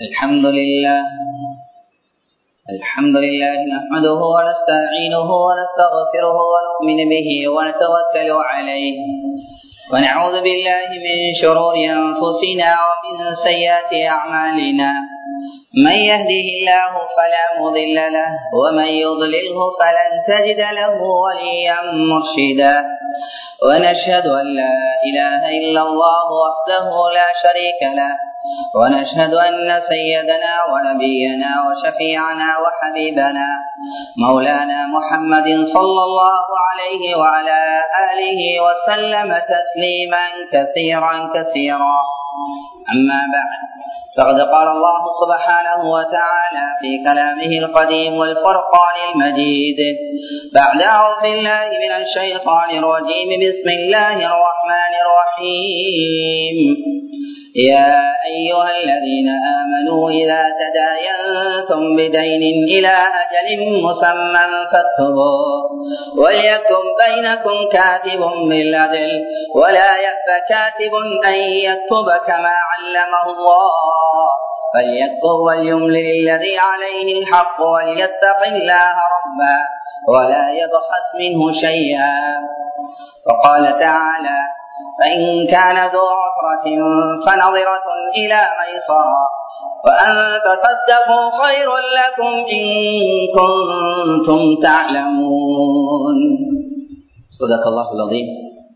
الحمد لله الحمد لله نحمده ونستعينه ونستغفره ونؤمن به ونتوكل عليه ونعوذ بالله من شرور أنفسنا ومن سيئات أعمالنا من يهده الله فلا مضل له ومن يضلله فلن تجد له وليا مرشدا ونشهد أن لا إله إلا الله وحده لا شريك له ونشهد أن سيدنا ونبينا وشفيعنا وحبيبنا مولانا محمد صلى الله عليه وعلى آله وسلم تسليما كثيرا كثيرا أما بعد فقد قال الله سبحانه وتعالى في كلامه القديم والفرقان المجيد بعد أعوذ بالله من الشيطان الرجيم بسم الله الرحمن الرحيم يا أيها الذين آمنوا إذا تداينتم بدين إلى أجل مسمى فاكتبوا وليكن بينكم كاتب بالعدل ولا يأب كاتب أن يكتب كما علمه الله فليكتب وليملل الذي عليه الحق وليتق الله ربا ولا يبخس منه شيئا وقال تعالى فإن كان ذو عسرة فنظرة إلى ميسرة وأن تصدقوا خير لكم إن كنتم تعلمون صدق الله العظيم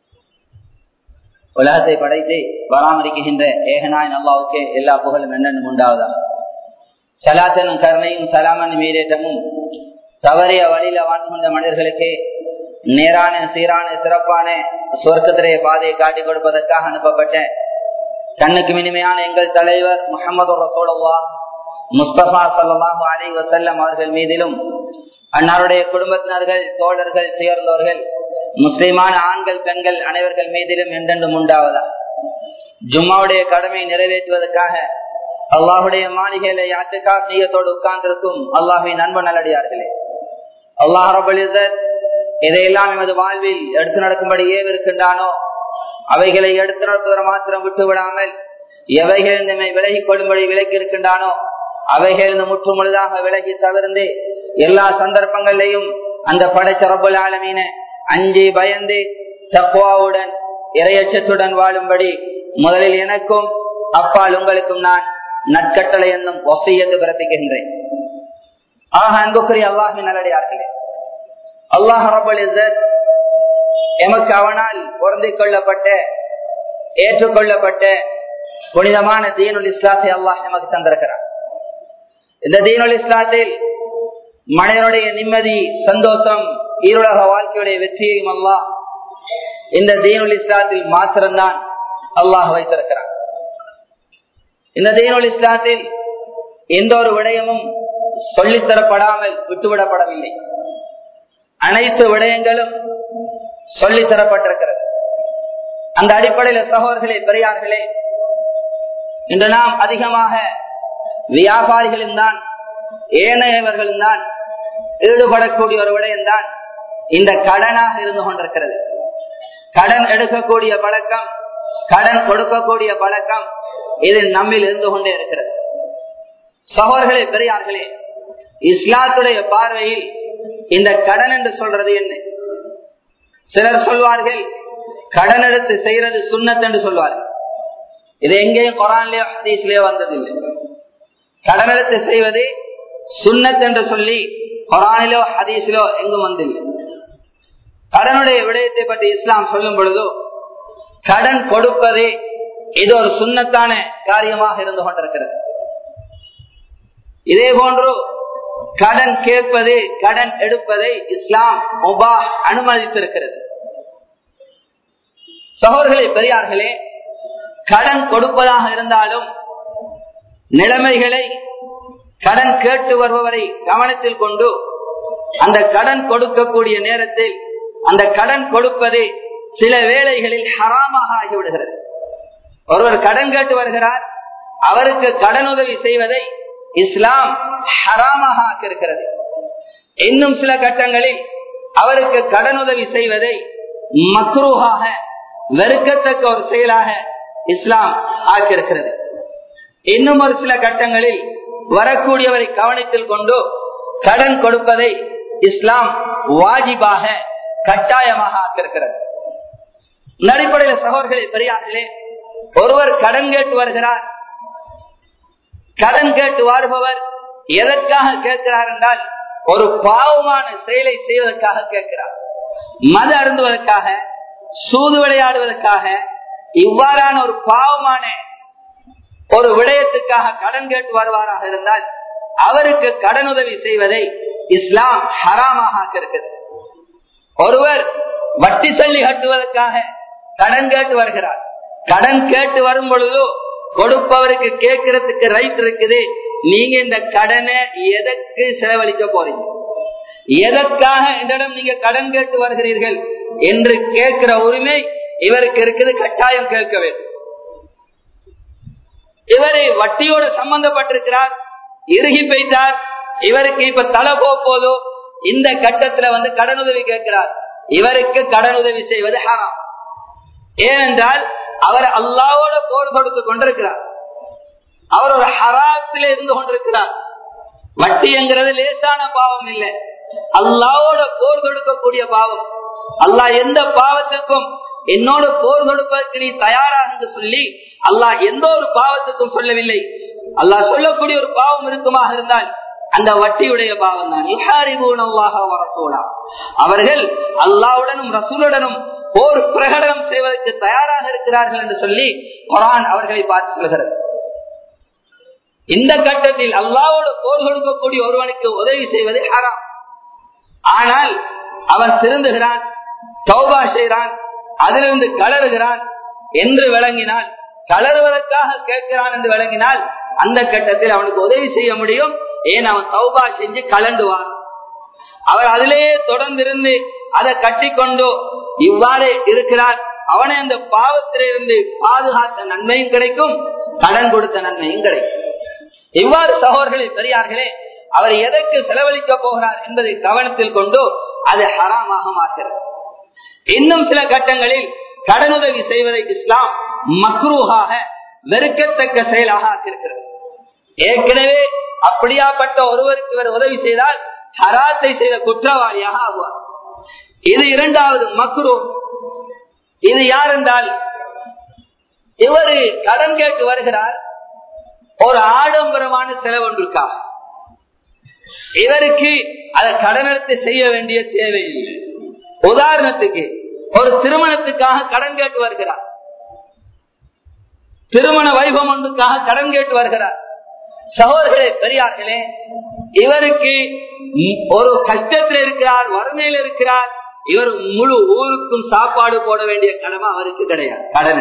உலகத்தை படைத்து பராமரிக்கின்ற ஏகனாய் நல்லாவுக்கு எல்லா புகழும் என்னென்னு உண்டாவதா சலாத்தனும் கருணையும் சலாமன் மீதேற்றமும் தவறிய வழியில வாழ்ந்து கொண்ட மனிதர்களுக்கு நேரான சீரான சிறப்பான சொர்க்கத்திரைய பாதையை காட்டிக் கொடுப்பதற்காக அனுப்பப்பட்ட கண்ணுக்கு இனிமையான எங்கள் தலைவர் முகமது ரசோலவா முஸ்தபா சல்லாஹு அலி வசல்லம் அவர்கள் மீதிலும் அன்னாருடைய குடும்பத்தினர்கள் தோழர்கள் சேர்ந்தவர்கள் முஸ்லிமான ஆண்கள் பெண்கள் அனைவர்கள் மீதிலும் என்றென்றும் உண்டாவதா ஜும்மாவுடைய கடமை நிறைவேற்றுவதற்காக அல்லாஹுடைய மாளிகையில யாத்துக்கா நீயத்தோடு உட்கார்ந்திருக்கும் அல்லாஹின் நண்பு நல்லடியார்களே அல்லாஹ் ரபுல் இதையெல்லாம் எமது வாழ்வில் எடுத்து நடக்கும்படி ஏவிருக்கின்றானோ அவைகளை எடுத்து நடப்பதை மாத்திரம் விட்டு விடாமல் எவைகள் நம்மை விலகிக் கொள்ளும்படி விலக்கி இருக்கின்றானோ அவைகள் இந்த முற்று முழுதாக விலகி தவிர்ந்து எல்லா சந்தர்ப்பங்களிலையும் அந்த படைச்சரப்புல் ஆலமீன அஞ்சி பயந்து தக்குவாவுடன் இரையச்சத்துடன் வாழும்படி முதலில் எனக்கும் அப்பால் உங்களுக்கும் நான் நற்கட்டளை என்னும் ஒசையத்து பிறப்பிக்கின்றேன் ஆக அன்புக்குரிய அல்லாஹின் நல்லடியார்களே அல்லாஹ் ரபுல் எமக்கு அவனால் பொருந்திக் கொள்ளப்பட்ட ஏற்றுக்கொள்ளப்பட்ட புனிதமான தீனுல் இஸ்லாத்தை அல்லாஹ் எமக்கு தந்திருக்கிறார் இந்த தீனுல் இஸ்லாத்தில் மனிதனுடைய நிம்மதி சந்தோஷம் ஈருலக வாழ்க்கையுடைய வெற்றியையும் அல்லாஹ் இந்த தீனுல் இஸ்லாத்தில் மாத்திரம்தான் அல்லாஹ் வைத்திருக்கிறார் இந்த தீனுல் இஸ்லாத்தில் எந்த ஒரு விடயமும் சொல்லித்தரப்படாமல் விட்டுவிடப்படவில்லை அனைத்து விடயங்களும் சொல்லித்தரப்பட்டிருக்கிறது அந்த அடிப்படையில் சகோதர்களே பெரியார்களே இன்று நாம் அதிகமாக வியாபாரிகளும் தான் ஏனையவர்களும் தான் ஈடுபடக்கூடிய ஒரு விடயம்தான் இந்த கடனாக இருந்து கொண்டிருக்கிறது கடன் எடுக்கக்கூடிய பழக்கம் கடன் கொடுக்கக்கூடிய பழக்கம் இது நம்மில் இருந்து கொண்டே இருக்கிறது சகோதர்களே பெரியார்களே இஸ்லாத்துடைய பார்வையில் இந்த கடன் என்று சொல்றது என்ன சிலர் சொல்வார்கள் கடன் எடுத்து செய்யறது சுண்ணத் என்று சொல்வார்கள் இது எங்கேயும் குரான்லயோ ஹதீஸ்லயோ வந்ததில்லை கடன் எடுத்து செய்வது சுண்ணத் என்று சொல்லி குரானிலோ ஹதீஸிலோ எங்கும் வந்தில்லை கடனுடைய விடயத்தை பற்றி இஸ்லாம் சொல்லும் பொழுதோ கடன் கொடுப்பதே இது ஒரு சுண்ணத்தான காரியமாக இருந்து கொண்டிருக்கிறது இதே போன்று கடன் கேட்பது கடன் எடுப்பதை இஸ்லாம் முபா அனுமதித்திருக்கிறது சகோதர்களே பெரியார்களே கடன் கொடுப்பதாக இருந்தாலும் நிலைமைகளை கடன் கேட்டு வருபவரை கவனத்தில் கொண்டு அந்த கடன் கொடுக்கக்கூடிய நேரத்தில் அந்த கடன் கொடுப்பது சில வேளைகளில் ஹராமாக ஆகிவிடுகிறது ஒருவர் கடன் கேட்டு வருகிறார் அவருக்கு கடன் உதவி செய்வதை இஸ்லாம் ஹராமாக ஆக்கியிருக்கிறது இன்னும் சில கட்டங்களில் அவருக்கு கடனுதவி செய்வதை மக்ரூஹாக வெறுக்கத்தக்க ஒரு செயலாக இஸ்லாம் ஆக்கியிருக்கிறது இன்னும் ஒரு சில கட்டங்களில் வரக்கூடியவரை கவனத்தில் கொண்டு கடன் கொடுப்பதை இஸ்லாம் வாஜிபாக கட்டாயமாக ஆக்கியிருக்கிறது அடிப்படையில் சகோதரர்களே பெரியார்களே ஒருவர் கடன் கேட்டு வருகிறார் கடன் கேட்டு வருபவர் எதற்காக கேட்கிறார் என்றால் ஒரு பாவமான செயலை செய்வதற்காக கேட்கிறார் மது அருந்துவதற்காக சூது விளையாடுவதற்காக இவ்வாறான ஒரு பாவமான ஒரு விடயத்துக்காக கடன் கேட்டு வருவாராக இருந்தால் அவருக்கு கடன் உதவி செய்வதை இஸ்லாம் ஹராமாக இருக்கிறது ஒருவர் வட்டி சல்லி கட்டுவதற்காக கடன் கேட்டு வருகிறார் கடன் கேட்டு வரும் பொழுதோ கொடுப்பவருக்கு கேட்கறதுக்கு ரைட் இருக்குது நீங்க இந்த கடனை எதற்கு செலவழிக்க போறீங்க எதற்காக என்னிடம் நீங்க கடன் கேட்டு வருகிறீர்கள் என்று கேட்கிற உரிமை இவருக்கு இருக்குது கட்டாயம் கேட்க வேண்டும் இவரை வட்டியோடு சம்பந்தப்பட்டிருக்கிறார் இறுகி பெய்தார் இவருக்கு இப்ப தலை போதோ இந்த கட்டத்துல வந்து கடனுதவி கேட்கிறார் இவருக்கு கடனுதவி செய்வது ஹராம் ஏனென்றால் அவர் அல்லாவோட போர் கொடுத்து கொண்டிருக்கிறார் அவர் ஒரு ஹராத்திலே இருந்து கொண்டிருக்கிறார் வட்டி என்கிறது லேசான பாவம் இல்லை அல்லாவோட போர் கொடுக்கக்கூடிய பாவம் அல்லாஹ் எந்த பாவத்துக்கும் என்னோட போர் கொடுப்பதற்கு நீ தயாரா என்று சொல்லி அல்லாஹ் எந்த ஒரு பாவத்துக்கும் சொல்லவில்லை அல்லாஹ் சொல்லக்கூடிய ஒரு பாவம் இருக்குமாக இருந்தால் அந்த வட்டியுடைய பாவம் தான் அவர்கள் அல்லாவுடனும் ரசூலுடனும் போர் பிரகடனம் செய்வதற்கு தயாராக இருக்கிறார்கள் என்று சொல்லி குரான் அவர்களை பார்த்து சொல்கிறது இந்த கட்டத்தில் அல்லாவோடு போர் கொடுக்கக்கூடிய ஒருவனுக்கு உதவி செய்வது ஹராம் ஆனால் அவன் திருந்துகிறான் தௌபா செய்கிறான் அதிலிருந்து கலருகிறான் என்று விளங்கினால் கலருவதற்காக கேட்கிறான் என்று விளங்கினால் அந்த கட்டத்தில் அவனுக்கு உதவி செய்ய முடியும் ஏன் அவன் தௌபா செஞ்சு கலண்டுவான் அவர் அதிலேயே தொடர்ந்து இருந்து அதை கட்டி கொண்டு இவ்வாறு இருக்கிறார் அவனை அந்த பாவத்திலிருந்து பாதுகாத்த நன்மையும் கிடைக்கும் கடன் கொடுத்த நன்மையும் கிடைக்கும் இவ்வாறு சகோதரர்களே பெரியார்களே அவர் எதற்கு செலவழிக்க போகிறார் என்பதை கவனத்தில் கொண்டு அது ஹராமாக மாறுகிறது இன்னும் சில கட்டங்களில் கடனுதவி செய்வதை இஸ்லாம் மக்ரூஹாக வெறுக்கத்தக்க செயலாக ஆக்கியிருக்கிறது ஏற்கனவே அப்படியாப்பட்ட ஒருவருக்கு இவர் உதவி செய்தால் ஹராத்தை செய்த குற்றவாளியாக ஆகுவார் இது இரண்டாவது மக்ரூ இது யார் என்றால் இவர் கடன் கேட்டு வருகிறார் ஒரு ஆடம்பரமான செலவொன்றுக்காக இவருக்கு அதை கடனெடுத்து செய்ய வேண்டிய தேவையில்லை உதாரணத்துக்கு ஒரு திருமணத்துக்காக கடன் கேட்டு வருகிறார் திருமண வைபவம் ஒன்றுக்காக கடன் கேட்டு வருகிறார் சகோதரர்களே பெரியார்களே இவருக்கு ஒரு கஷ்டத்தில் இருக்கிறார் வறுமையில் இருக்கிறார் இவர் முழு ஊருக்கும் சாப்பாடு போட வேண்டிய கடமை அவருக்கு கிடையாது கடன்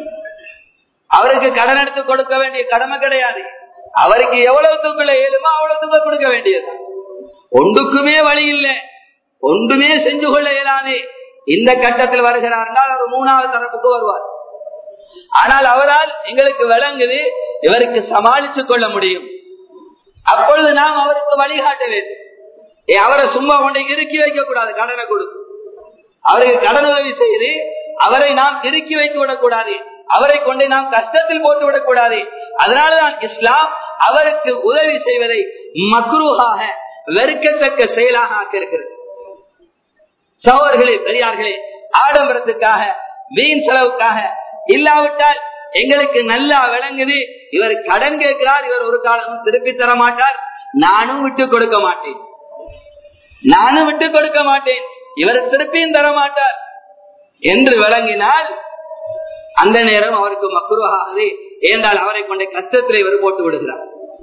அவருக்கு கடன் எடுத்து கொடுக்க வேண்டிய கடமை கிடையாது அவருக்கு எவ்வளவு தூக்குள்ள இயலுமோ அவ்வளவு தூக்க கொடுக்க வேண்டியது ஒன்றுக்குமே வழி இல்லை ஒன்றுமே செஞ்சு கொள்ள இயலாது இந்த கட்டத்தில் வருகிறார் அவர் மூணாவது தரப்புக்கு வருவார் ஆனால் அவரால் எங்களுக்கு விளங்குது இவருக்கு சமாளித்துக் கொள்ள முடியும் அப்பொழுது நாம் அவருக்கு வழிகாட்ட வேண்டும் அவரை சும்மா கொண்டு இறுக்கி வைக்க கூடாது கடனை கொடுத்து அவருக்கு கடன் உதவி செய்து அவரை நாம் இறுக்கி வைத்து விடக்கூடாது அவரை கொண்டு நாம் கஷ்டத்தில் போட்டு விடக்கூடாது அதனாலதான் இஸ்லாம் அவருக்கு உதவி செய்வதை மக்ரூஹாக வெறுக்கத்தக்க செயலாக ஆக்கியிருக்கிறது சகோதர்களே பெரியார்களே ஆடம்பரத்துக்காக வீண் செலவுக்காக இல்லாவிட்டால் எங்களுக்கு நல்லா விளங்குது இவர் கடன் கேட்கிறார் இவர் ஒரு காலம் திருப்பி தர மாட்டார் நானும் விட்டு கொடுக்க மாட்டேன் நானும் விட்டு கொடுக்க மாட்டேன் இவர் திருப்பியும் தர மாட்டார் என்று விளங்கினால் அந்த நேரம் அவருக்கு மக்குருவாகவே ஏந்தால் அவரை கொண்ட கஷ்டத்தில் இவர் போட்டு விடுகிறார்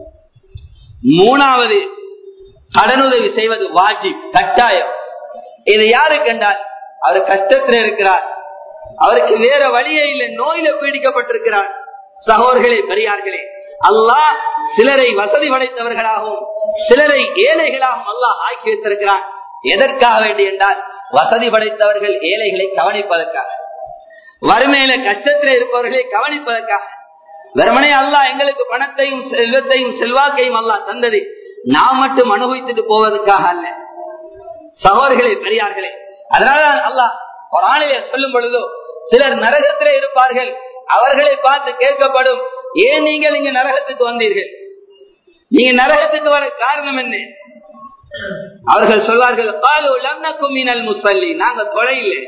மூணாவது கடனுதவி செய்வது வாஜி கட்டாயம் இது யாரு கண்டால் அவர் கஷ்டத்தில் இருக்கிறார் அவருக்கு வேற வழியே இல்லை நோயில பீடிக்கப்பட்டிருக்கிறார் சகோதர்களே பெரியார்களே அல்லாஹ் சிலரை வசதி படைத்தவர்களாகவும் சிலரை ஏழைகளாகவும் அல்லாஹ் ஆக்கி வைத்திருக்கிறான் எதற்காக வேண்டி என்றால் வசதி படைத்தவர்கள் ஏழைகளை கவனிப்பதற்காக வறுமையில கஷ்டத்தில் இருப்பவர்களை கவனிப்பதற்காக வெறுமனே அல்லாஹ் எங்களுக்கு பணத்தையும் செல்வத்தையும் செல்வாக்கையும் அல்லாஹ் தந்தது நாம் மட்டும் அனுபவித்துட்டு போவதற்காக அல்ல சகோதர்களே பெரியார்களே அதனால அல்லாஹ் ஒரு ஆணையை சொல்லும் பொழுதோ சிலர் நரகத்திலே இருப்பார்கள் அவர்களை பார்த்து கேட்கப்படும் ஏன் நீங்கள் இங்க நரகத்துக்கு வந்தீர்கள் நீங்க நரகத்துக்கு வர காரணம் என்ன அவர்கள் சொல்வார்கள் காலு லம்னக்கும் மினல் முசல்லி நாங்க தொலையில்லை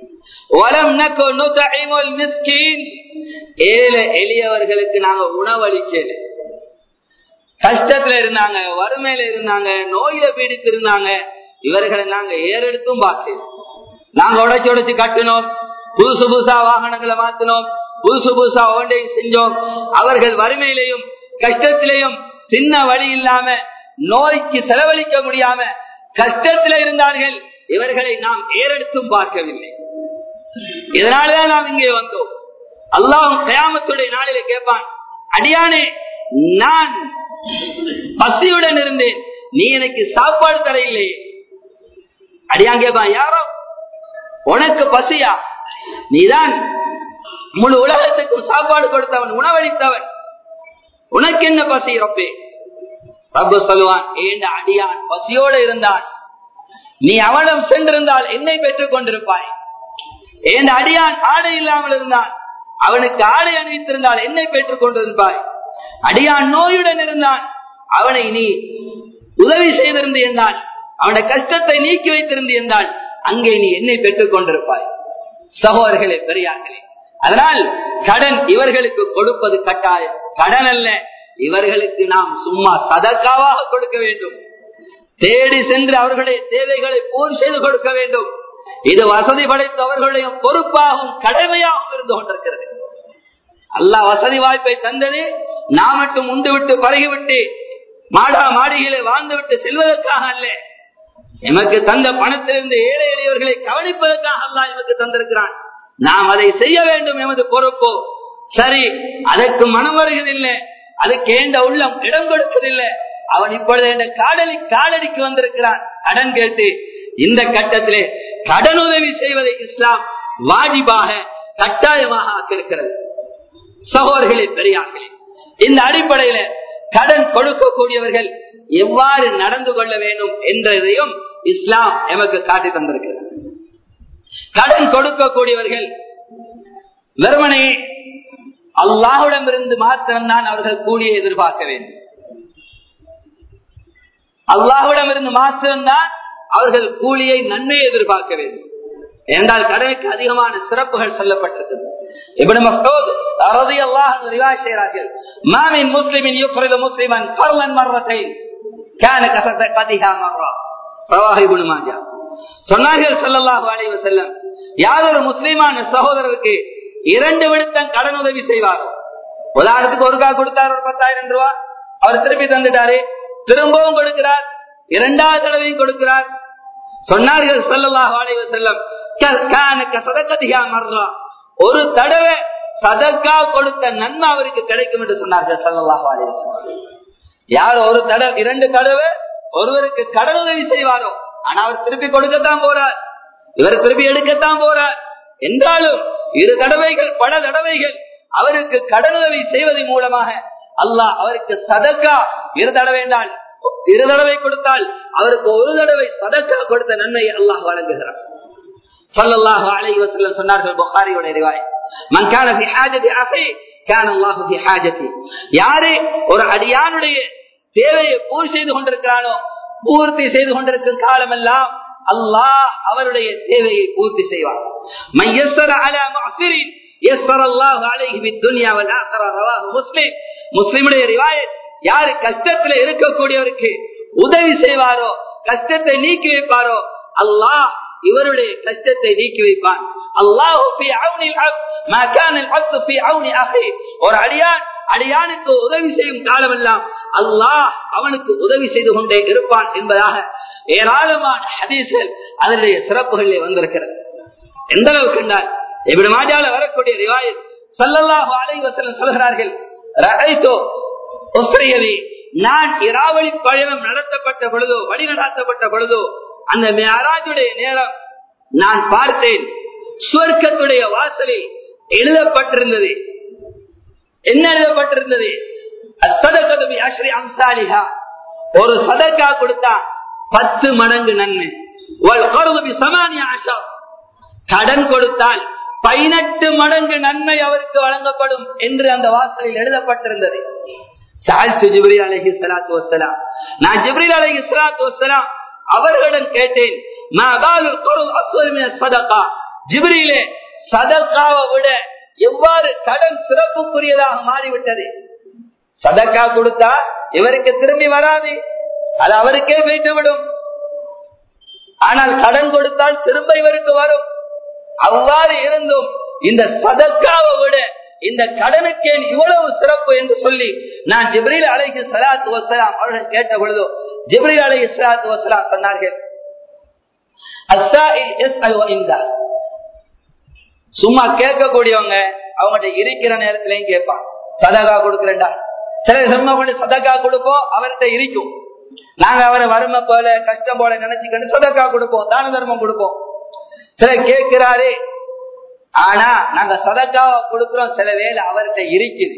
வலம் நக்கு நுதஇமுல் மிஸ்கீன் ஏழை எளியவர்களுக்கு நாங்க உணவளிக்கல கஷ்டத்துல இருந்தாங்க வறுமையில இருந்தாங்க நோயில பீடித்து இருந்தாங்க இவர்களை நாங்க ஏறெடுத்தும் பார்த்தோம் நாங்க உடைச்சு உடைச்சு கட்டினோம் புதுசு புதுசா வாகனங்களை மாத்தினோம் புதுசு புதுசா ஒன்றையும் செஞ்சோம் அவர்கள் வறுமையிலையும் கஷ்டத்திலையும் சின்ன வழி இல்லாம நோய்க்கு செலவழிக்க முடியாம கஷ்டத்துல இருந்தார்கள் இவர்களை நாம் ஏறெடுத்தும் பார்க்கவில்லை இதனாலதான் நாம் இங்கே வந்தோம் அல்லாஹும் கயாமத்துடைய நாளிலே கேட்பான் அடியானே நான் பசியுடன் இருந்தேன் நீ எனக்கு சாப்பாடு தர இல்லையே அடியான் கேட்பான் யாரோ உனக்கு பசியா நீதான் முழு உலகத்துக்கும் சாப்பாடு கொடுத்தவன் உணவளித்தவன் உனக்கு என்ன பசி ரப்பே ரப்பு சொல்லுவான் ஏண்ட அடியான் பசியோடு இருந்தான் நீ அவனிடம் சென்றிருந்தால் என்னை பெற்றுக் கொண்டிருப்பாய் ஏண்ட அடியான் ஆடை இல்லாமல் இருந்தான் அவனுக்கு ஆடை அணிவித்திருந்தால் என்னை பெற்றுக் கொண்டிருப்பாய் அடியான் நோயுடன் இருந்தான் அவனை நீ உதவி செய்திருந்து என்றால் அவனுடைய கஷ்டத்தை நீக்கி வைத்திருந்து என்றால் அங்கே நீ என்னை பெற்றுக் கொண்டிருப்பாய் சகோதரர்களே பெரியார்களே அதனால் கடன் இவர்களுக்கு கொடுப்பது கட்டாயம் கடன் அல்ல இவர்களுக்கு நாம் சும்மா சதக்காவாக கொடுக்க வேண்டும் தேடி சென்று அவர்களுடைய தேவைகளை பூர்த்தி செய்து கொடுக்க வேண்டும் இது வசதி படைத்த அவர்களுடைய பொறுப்பாகவும் கடமையாகவும் இருந்து கொண்டிருக்கிறது அல்லா வசதி வாய்ப்பை தந்தது நாம் மட்டும் உண்டு விட்டு பருகிவிட்டு மாடா மாடிகளை வாழ்ந்து விட்டு செல்வதற்காக அல்ல எமக்கு தந்த பணத்திலிருந்து ஏழை எளியவர்களை கவனிப்பதற்காக அல்லா எமக்கு தந்திருக்கிறான் நாம் அதை செய்ய வேண்டும் எமது பொறுப்போ சரி அதற்கு மனம் வருவதில்லை அதுக்கு ஏண்ட உள்ளம் இடம் கொடுப்பதில்லை அவன் இப்பொழுது என்ற காடலி காலடிக்கு வந்திருக்கிறான் கடன் கேட்டு இந்த கட்டத்திலே கடன் உதவி செய்வதை இஸ்லாம் வாஜிபாக கட்டாயமாக ஆக்கியிருக்கிறது சகோதர்களே பெரியார்களே இந்த அடிப்படையில கடன் கொடுக்கக்கூடியவர்கள் எவ்வாறு நடந்து கொள்ள வேண்டும் என்றதையும் இஸ்லாம் எமக்கு காட்டி தந்திருக்கிறது கடன் கொடுக்கக்கூடியவர்கள் வெறுமனே அல்லாஹுடமிருந்து மாத்திரம்தான் அவர்கள் கூலியை எதிர்பார்க்க வேண்டும் அல்லாஹுடமிருந்து மாத்திரம்தான் அவர்கள் கூலியை நன்மையை எதிர்பார்க்க வேண்டும் என்றால் கடனுக்கு அதிகமான சிறப்புகள் சொல்லப்பட்டிருக்கிறது இப்படி மசோத் ரதி அல்லாஹ் ரிவாய் செய்கிறார்கள் மாமின் முஸ்லிமின் யுக்ரிது முஸ்லிமன் கர்வன் மர்வத்தை கான கசத்த கதிகா மர்வா பிரவாகி குணமாஜா சொன்னார்கள் சொல்லல்லாஹு அலைஹி வஸல்லம் யார் ஒரு முஸ்லிமான சகோதரருக்கு இரண்டு விடுத்தம் கடன் உதவி செய்வாரோ உதாரணத்துக்கு ஒருக்கா கொடுத்தார் ஒரு பத்தாயிரம் ரூபாய் அவர் திருப்பி தந்துட்டாரு திரும்பவும் கொடுக்கிறார் இரண்டாவது தடவையும் கொடுக்கிறார் சொன்னார்கள் சொல்லல்லாஹு அலைஹி வஸல்லம் சதக்கதிகா மர்றா ஒரு தடவை சதக்கா கொடுத்த நன்மை அவருக்கு கிடைக்கும் என்று சொன்னார்கள் சல்லல்லாஹு அலைஹி வஸல்லம் யார் ஒரு தடவை இரண்டு தடவை ஒருவருக்கு கடன் உதவி செய்வாரோ ஆனா அவர் திருப்பி கொடுக்கத்தான் போறார் இவர் திருப்பி எடுக்கத்தான் போறார் என்றாலும் இரு தடவைகள் பல தடவைகள் அவருக்கு கடனுதவி செய்வதன் மூலமாக அல்லாஹ் அவருக்கு சதக்கா இரு தடவை என்றால் இரு தடவை கொடுத்தால் அவருக்கு ஒரு தடவை சதக்கா கொடுத்த நன்மையை அல்லாஹ் வழங்குகிறார் சொல்லல்லாஹு அலைஹி வஸல்லம் சொன்னார்கள் புகாரியோட ரிவாய் மன் கான ஃபி ஹாஜதி அஹி கான அல்லாஹு ஃபி ஹாஜதி யாரே ஒரு அடியானுடைய தேவையை பூர்த்தி செய்து கொண்டிருக்கிறானோ பூர்த்தி செய்து கொண்டிருக்கும் காலமெல்லாம் அல்லாஹ் அவருடைய தேவையை பூர்த்தி செய்வார் முஸ்லிமுடைய ரிவாயத் யாரு கஷ்டத்துல இருக்கக்கூடியவருக்கு உதவி செய்வாரோ கஷ்டத்தை நீக்கி வைப்பாரோ அல்லாஹ் இவருடைய கஷ்டத்தை நீக்கி வைப்பான் அல்லாஹ் ஒரு அடியான் அடியானுக்கு உதவி செய்யும் காலமெல்லாம் அல்லாஹ் அவனுக்கு உதவி செய்து கொண்டே இருப்பான் என்பதாக ஏராளமான ஹதீஸ்கள் அதனுடைய சிறப்புகளிலே வந்திருக்கிறது எந்த அளவுக்கு என்றால் இப்படி மாஜால வரக்கூடிய ரிவாயத் சல்லல்லாஹு அலைஹி வஸல்லம் சொல்கிறார்கள் ரஹைதோ உஸ்ரியவி நான் இராவளி பயணம் நடத்தப்பட்ட பொழுதோ வழி நடத்தப்பட்ட பொழுதோ அந்த மேராஜுடைய நேரம் நான் பார்த்தேன் சுவர்க்கத்துடைய வாசலில் எழுதப்பட்டிருந்தது என்ன எழுதப்பட்டிருந்தது ஒரு சதக்கா கொடுத்தா பத்து மடங்கு நன்மை கடன் கொடுத்தால் பதினெட்டு மடங்கு நன்மை அவருக்கு வழங்கப்படும் என்று அந்த வாசலில் எழுதப்பட்டிருந்தது சால்த்து ஜிப்ரீல் அலஹி சலாத்து வசலாம் நான் ஜிப்ரீல் அலஹி சலாத்து வசலாம் அவர்களிடம் கேட்டேன் ஜிப்ரீலே சதக்காவை விட எவ்வாறு கடன் சிறப்புக்குரியதாக மாறிவிட்டது சதக்கா கொடுத்தா இவருக்கு திரும்பி வராது அது அவருக்கே வைத்துவிடும் ஆனால் கடன் கொடுத்தால் திரும்ப இவருக்கு வரும் அவ்வாறு இருந்தும் இந்த சதக்காவை விட இந்த கடனுக்கு இவ்வளவு சிறப்பு என்று சொல்லி நான் ஜிப்ரீல் அலைக்கு சலாத்து வசலாம் அவர்கள் கேட்ட பொழுது ஜிப்ரீல் அலை சலாத்து வசலாம் சொன்னார்கள் சும்மா கேட்கக்கூடியவங்க அவங்ககிட்ட இருக்கிற நேரத்திலையும் கேட்பான் சதகா கொடுக்கிறேன்டா சில சும்மா கொண்டு சதக்கா கொடுப்போம் அவர்கிட்ட இருக்கும் நாங்க அவரை வறுமை போல கஷ்டம் போல நினைச்சுக்கிட்டு சதக்கா கொடுப்போம் தான தர்மம் கொடுப்போம் சில கேட்கிறாரு ஆனா நாங்க சதக்காவை கொடுக்கிறோம் சில வேலை அவர்கிட்ட இருக்குது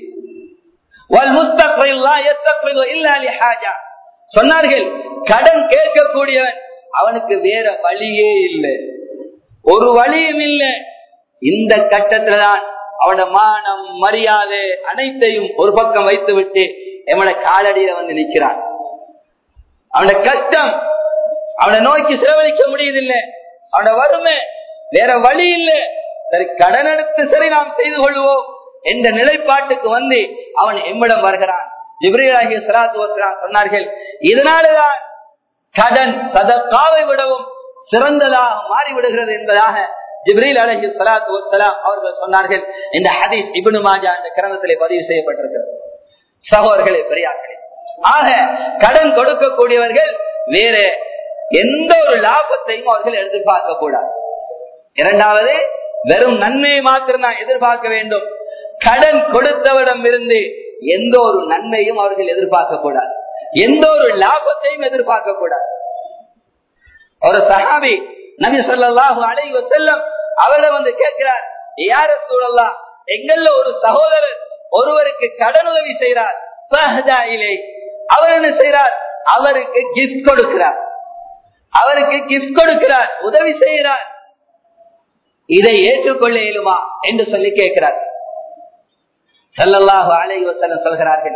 சொன்னார்கள் கடன் கேட்கக்கூடியவன் அவனுக்கு வேற வழியே இல்லை ஒரு வழியும் இல்லை இந்த கட்டத்துலதான் அவனோட மானம் மரியாதை அனைத்தையும் ஒரு பக்கம் வைத்து விட்டு எவனோட காலடியில வந்து நிற்கிறான் அவனோட கஷ்டம் அவனை நோக்கி செலவழிக்க முடியதில்லை அவனோட வறுமை வேற வழி இல்லை சரி கடன் எடுத்து சரி நாம் செய்து கொள்வோம் என்ற நிலைப்பாட்டுக்கு வந்து அவன் எம்மிடம் வருகிறான் ஜிப்ரீலாகிய சலாத்து வசலாம் சொன்னார்கள் இதனாலதான் கடன் சதக்காவை விடவும் சிறந்ததாக மாறிவிடுகிறது என்பதாக ஜிப்ரீல் அலஹி சலாத்து வசலாம் அவர்கள் சொன்னார்கள் இந்த ஹதீஸ் இபுனு மாஜா என்ற கிரந்தத்திலே பதிவு செய்யப்பட்டிருக்கிறது சகோதரர்களே பெரியார்களே ஆக கடன் கொடுக்கக்கூடியவர்கள் வேற எந்த ஒரு லாபத்தையும் அவர்கள் எதிர்பார்க்க கூடாது இரண்டாவது வெறும் நன்மையை மாத்திரம் தான் எதிர்பார்க்க வேண்டும் கடன் கொடுத்தவரிடம் இருந்து எந்த ஒரு நன்மையும் அவர்கள் எதிர்பார்க்க கூடாது எந்த ஒரு லாபத்தையும் எதிர்பார்க்க கூடாது ஒரு சஹாபி நபி சொல்லாஹு அலைவ செல்லம் அவரிடம் வந்து கேட்கிறார் யார சூழல்லாம் எங்கள்ல ஒரு சகோதரர் ஒருவருக்கு கடன் உதவி செய்கிறார் அவர் என்ன செய்கிறார் அவருக்கு கிஃப்ட் கொடுக்கிறார் அவருக்கு கிஃப்ட் கொடுக்கிறார் உதவி செய்கிறார் இதை ஏற்றுக்கொள்ள இயலுமா என்று சொல்லி கேட்கிறார் செல்லல்லாஹு அலை வசலம் சொல்கிறார்கள்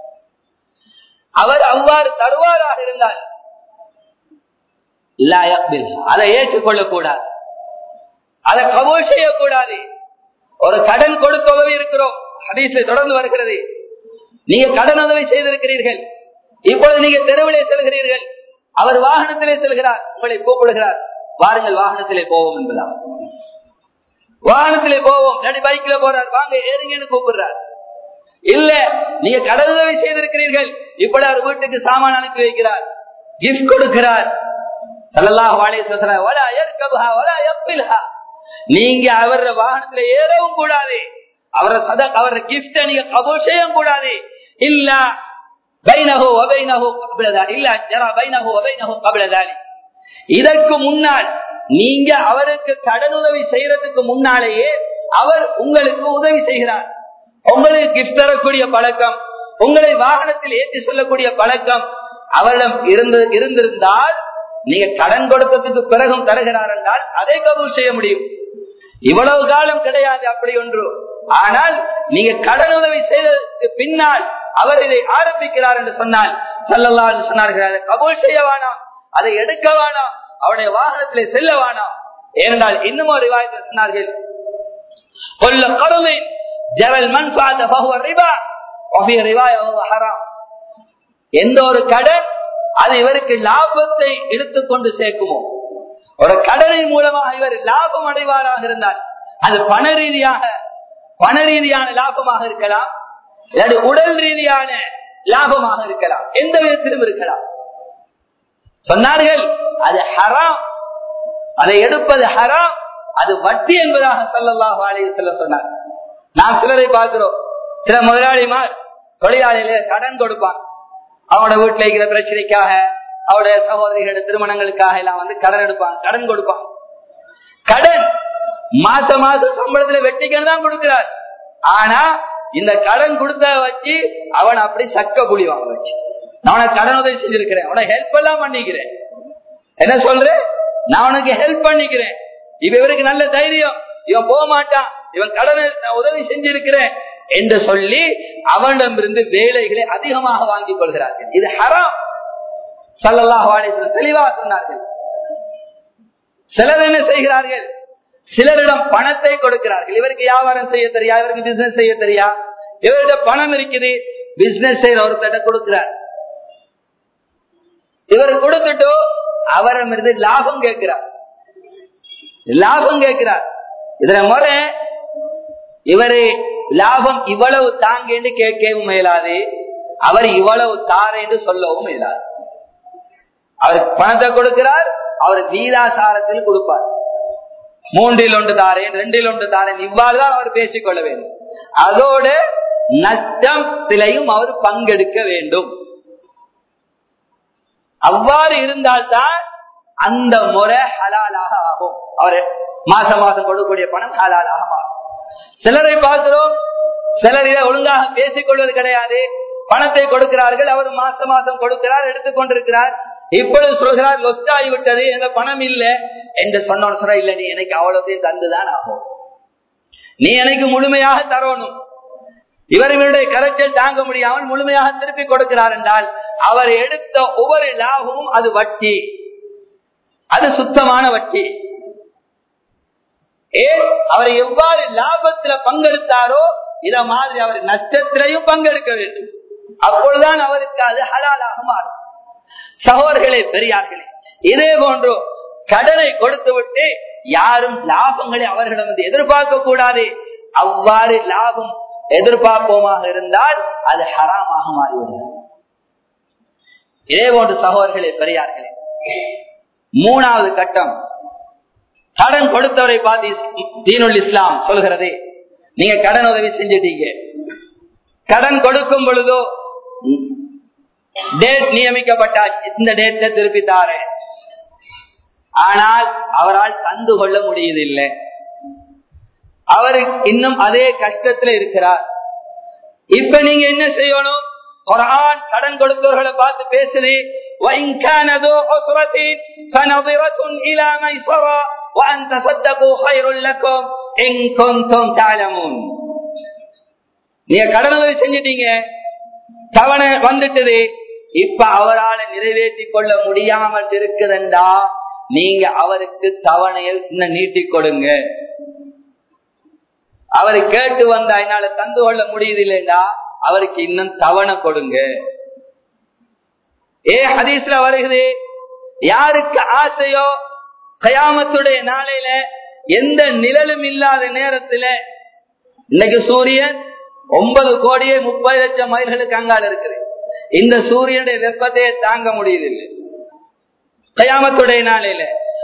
அவர் அவ்வாறு தருவாராக இருந்தால் அதை ஏற்றுக்கொள்ள கூடாது அதை கபூல் செய்யக்கூடாது ஒரு கடன் கொடுத்த உதவி இருக்கிறோம் ஹதீஸ்ல தொடர்ந்து வருகிறது நீங்க கடன் உதவி செய்திருக்கிறீர்கள் இப்பொழுது நீங்க தெருவிலே செல்கிறீர்கள் அவர் வாகனத்திலே செல்கிறார் உங்களை கூப்பிடுகிறார் வாருங்கள் வாகனத்திலே போவோம் என்பதா வாகனத்திலே போவோம் நடி பைக்ல போறார் வாங்க ஏறுங்கன்னு கூப்பிடுறார் இல்ல நீங்க கடன் உதவி செய்திருக்கிறீர்கள் இப்படி அவர் வீட்டுக்கு சாமான் அனுப்பி வைக்கிறார் கிஃப்ட் கொடுக்கிறார் நீங்க அவர வாகனத்துல ஏறவும் கூடாது அவரை சத அவர கிஃப்ட நீங்க கபூல் செய்யவும் கூடாது இல்ல பைனஹோ அபைனஹோ கபிலதான் இல்ல ஜரா பைனஹோ அபைனஹோ கபிலதானி இதற்கு முன்னால் நீங்க அவருக்கு கடனுதவி செய்யறதுக்கு முன்னாலேயே அவர் உங்களுக்கு உதவி செய்கிறார் உங்களுக்கு கிஃப்ட் தரக்கூடிய பழக்கம் உங்களை வாகனத்தில் ஏற்றி சொல்லக்கூடிய பழக்கம் அவரிடம் இருந்து இருந்திருந்தால் நீங்க கடன் கொடுத்ததுக்கு பிறகும் தருகிறார் என்றால் அதை கபூல் செய்ய முடியும் இவ்வளவு காலம் கிடையாது அப்படி ஒன்று ஆனால் நீங்க கடன் உதவி செய்ததற்கு பின்னால் அவர் இதை ஆரம்பிக்கிறார் என்று சொன்னால் சல்லல்லா சொன்னார்கள் கபூல் செய்ய வேணாம் அதை எடுக்க வேணாம் அவருடைய வாகனத்திலே செல்ல வேணாம் ஏனென்றால் இன்னும் ஒரு விவாதத்தை சொன்னார்கள் கொல்ல கருவின் ஜவல் மண் சாத பகுவ ரிபா ரிவாய் ஹராம் எந்த ஒரு கடன் அது இவருக்கு லாபத்தை எடுத்துக்கொண்டு சேர்க்குமோ ஒரு கடனின் மூலமாக இவர் லாபம் அடைவாராக இருந்தால் அது பண ரீதியாக பண ரீதியான லாபமாக இருக்கலாம் இல்லாட்டி உடல் ரீதியான லாபமாக இருக்கலாம் எந்த விதத்திலும் இருக்கலாம் சொன்னார்கள் அது ஹராம் அதை எடுப்பது ஹராம் அது வட்டி என்பதாக சொல்லலாம் சொல்ல சொன்னார் நாம் சிலரை பார்க்கிறோம் சில முதலாளிமார் தொழிலாளியில கடன் கொடுப்பான் அவனோட வீட்டுல இருக்கிற பிரச்சனைக்காக அவருடைய சகோதரிகளோட திருமணங்களுக்காக எல்லாம் வந்து கடன் எடுப்பான் கடன் கொடுப்பான் கடன் மாச மாசம் சம்பளத்துல வெட்டிக்கன்னு தான் கொடுக்கிறார் ஆனா இந்த கடன் கொடுத்த வச்சு அவன் அப்படி சக்க புளி வாங்க வச்சு நான் உனக்கு கடன் உதவி செஞ்சிருக்கிறேன் அவனை ஹெல்ப் எல்லாம் பண்ணிக்கிறேன் என்ன சொல்றேன் நான் உனக்கு ஹெல்ப் பண்ணிக்கிறேன் இப்ப இவருக்கு நல்ல தைரியம் இவன் போக மாட்டான் இவன் கடனை நான் உதவி செஞ்சிருக்கிறேன் என்று சொல்லி அவனிடமிருந்து வேலைகளை அதிகமாக வாங்கிக் கொள்கிறார்கள் இது ஹராம் சல்லல்லாஹு அலைஹி வஸல்லம் தெளிவாக சொன்னார்கள் சிலர் என்ன செய்கிறார்கள் சிலரிடம் பணத்தை கொடுக்கிறார்கள் இவருக்கு வியாபாரம் செய்ய தெரியா இவருக்கு பிசினஸ் செய்ய தெரியா இவர்கிட்ட பணம் இருக்குது பிசினஸ் செய்யற ஒருத்தட்ட கொடுக்கிறார் இவர் கொடுத்துட்டு அவரிடமிருந்து லாபம் கேட்கிறார் லாபம் கேட்கிறார் இதுல முறை இவரு லாபம் இவ்வளவு தாங்க என்று கேட்கவும் மேலாது அவர் இவ்வளவு தார என்று சொல்லவும் இயலாது அவருக்கு பணத்தை கொடுக்கிறார் அவர் வீதாசாரத்தில் கொடுப்பார் மூன்றில் ஒன்று தாரேன் ரெண்டில் ஒன்று தாரேன் இவ்வாறுதான் அவர் பேசிக்கொள்ள வேண்டும் அதோடு நஷ்டத்திலையும் அவர் பங்கெடுக்க வேண்டும் அவ்வாறு இருந்தால்தான் அந்த முறை ஹலாலாக ஆகும் அவர் மாசம் மாசம் கொடுக்கக்கூடிய பணம் ஹலாலாக மாறும் சிலரை பார்க்கிறோம் சிலர் இதை ஒழுங்காக பேசிக் கொள்வது கிடையாது பணத்தை கொடுக்கிறார்கள் அவர் மாசம் மாசம் கொடுக்கிறார் எடுத்துக் கொண்டிருக்கிறார் இப்பொழுது சொல்கிறார் லொஸ்ட் ஆகிவிட்டது எந்த பணம் இல்லை என்று சொன்ன சொல்ற இல்ல நீ எனக்கு அவ்வளவுத்தையும் தந்துதான் ஆகும் நீ எனக்கு முழுமையாக தரணும் இவர் இவருடைய கரைச்சல் தாங்க முடியாமல் முழுமையாக திருப்பி கொடுக்கிறார் என்றால் அவர் எடுத்த ஒவ்வொரு லாபமும் அது வட்டி அது சுத்தமான வட்டி ஏன் அவர் எவ்வாறு லாபத்துல பங்கெடுத்தாரோ இத மாதிரி அவர் நஷ்டத்திலையும் பங்கெடுக்க வேண்டும் அப்பொழுதுதான் அவருக்கு அது ஹலாலாக மாறும் சகோதரர்களே பெரியார்களே இதே போன்று கடனை கொடுத்து விட்டு யாரும் லாபங்களை அவர்களிடம் வந்து எதிர்பார்க்க கூடாது அவ்வாறு லாபம் எதிர்பார்ப்போமாக இருந்தால் அது ஹராமாக மாறிவிடும் இதே போன்று சகோதரர்களே பெரியார்களே மூணாவது கட்டம் கடன் கொடுத்தவரை பார்த்து தீனுல் இஸ்லாம் சொல்கிறது நீங்க கடன் உதவி செஞ்சிட்டீங்க கடன் கொடுக்கும் பொழுதோ டேட் நியமிக்கப்பட்டால் இந்த டேட்ல திருப்பி தாரேன் ஆனால் அவரால் தந்து கொள்ள முடியதில்லை அவர் இன்னும் அதே கஷ்டத்துல இருக்கிறார் இப்ப நீங்க என்ன செய்யணும் குரான் கடன் கொடுத்தவர்களை பார்த்து பேசுது وَإِنْ كَانَ ذُو عُسْرَةٍ فَنَظِرَةٌ إِلَى مَيْسَرَةٍ وَأَنْ تَصَدَّقُوا خَيْرٌ لَكُمْ إِنْ كُنْتُمْ تَعْلَمُونَ நீங்க கடன் உதவி செஞ்சிட்டீங்க தவணை வந்துட்டது இப்ப அவரால் நிறைவேற்றி கொள்ள முடியாமல் இருக்குதுண்டா நீங்க அவருக்கு தவணையை இன்னும் நீட்டி கொடுங்க அவரை கேட்டு வந்தா என்னால தந்து கொள்ள முடியுது இல்லைண்டா அவருக்கு இன்னும் தவணை கொடுங்க ஏ ஹதீஸ்ல வருகிறது யாருக்கு ஆசையோ கயாமத்துடைய நாளையில எந்த நிழலும் இல்லாத நேரத்துல இன்னைக்கு சூரியன் ஒன்பது கோடியே முப்பது லட்சம் மைல்களுக்கு அங்கால இருக்குது இந்த சூரியனுடைய வெப்பத்தையே தாங்க முடியதில்லை கயாமத்துடைய நாளையில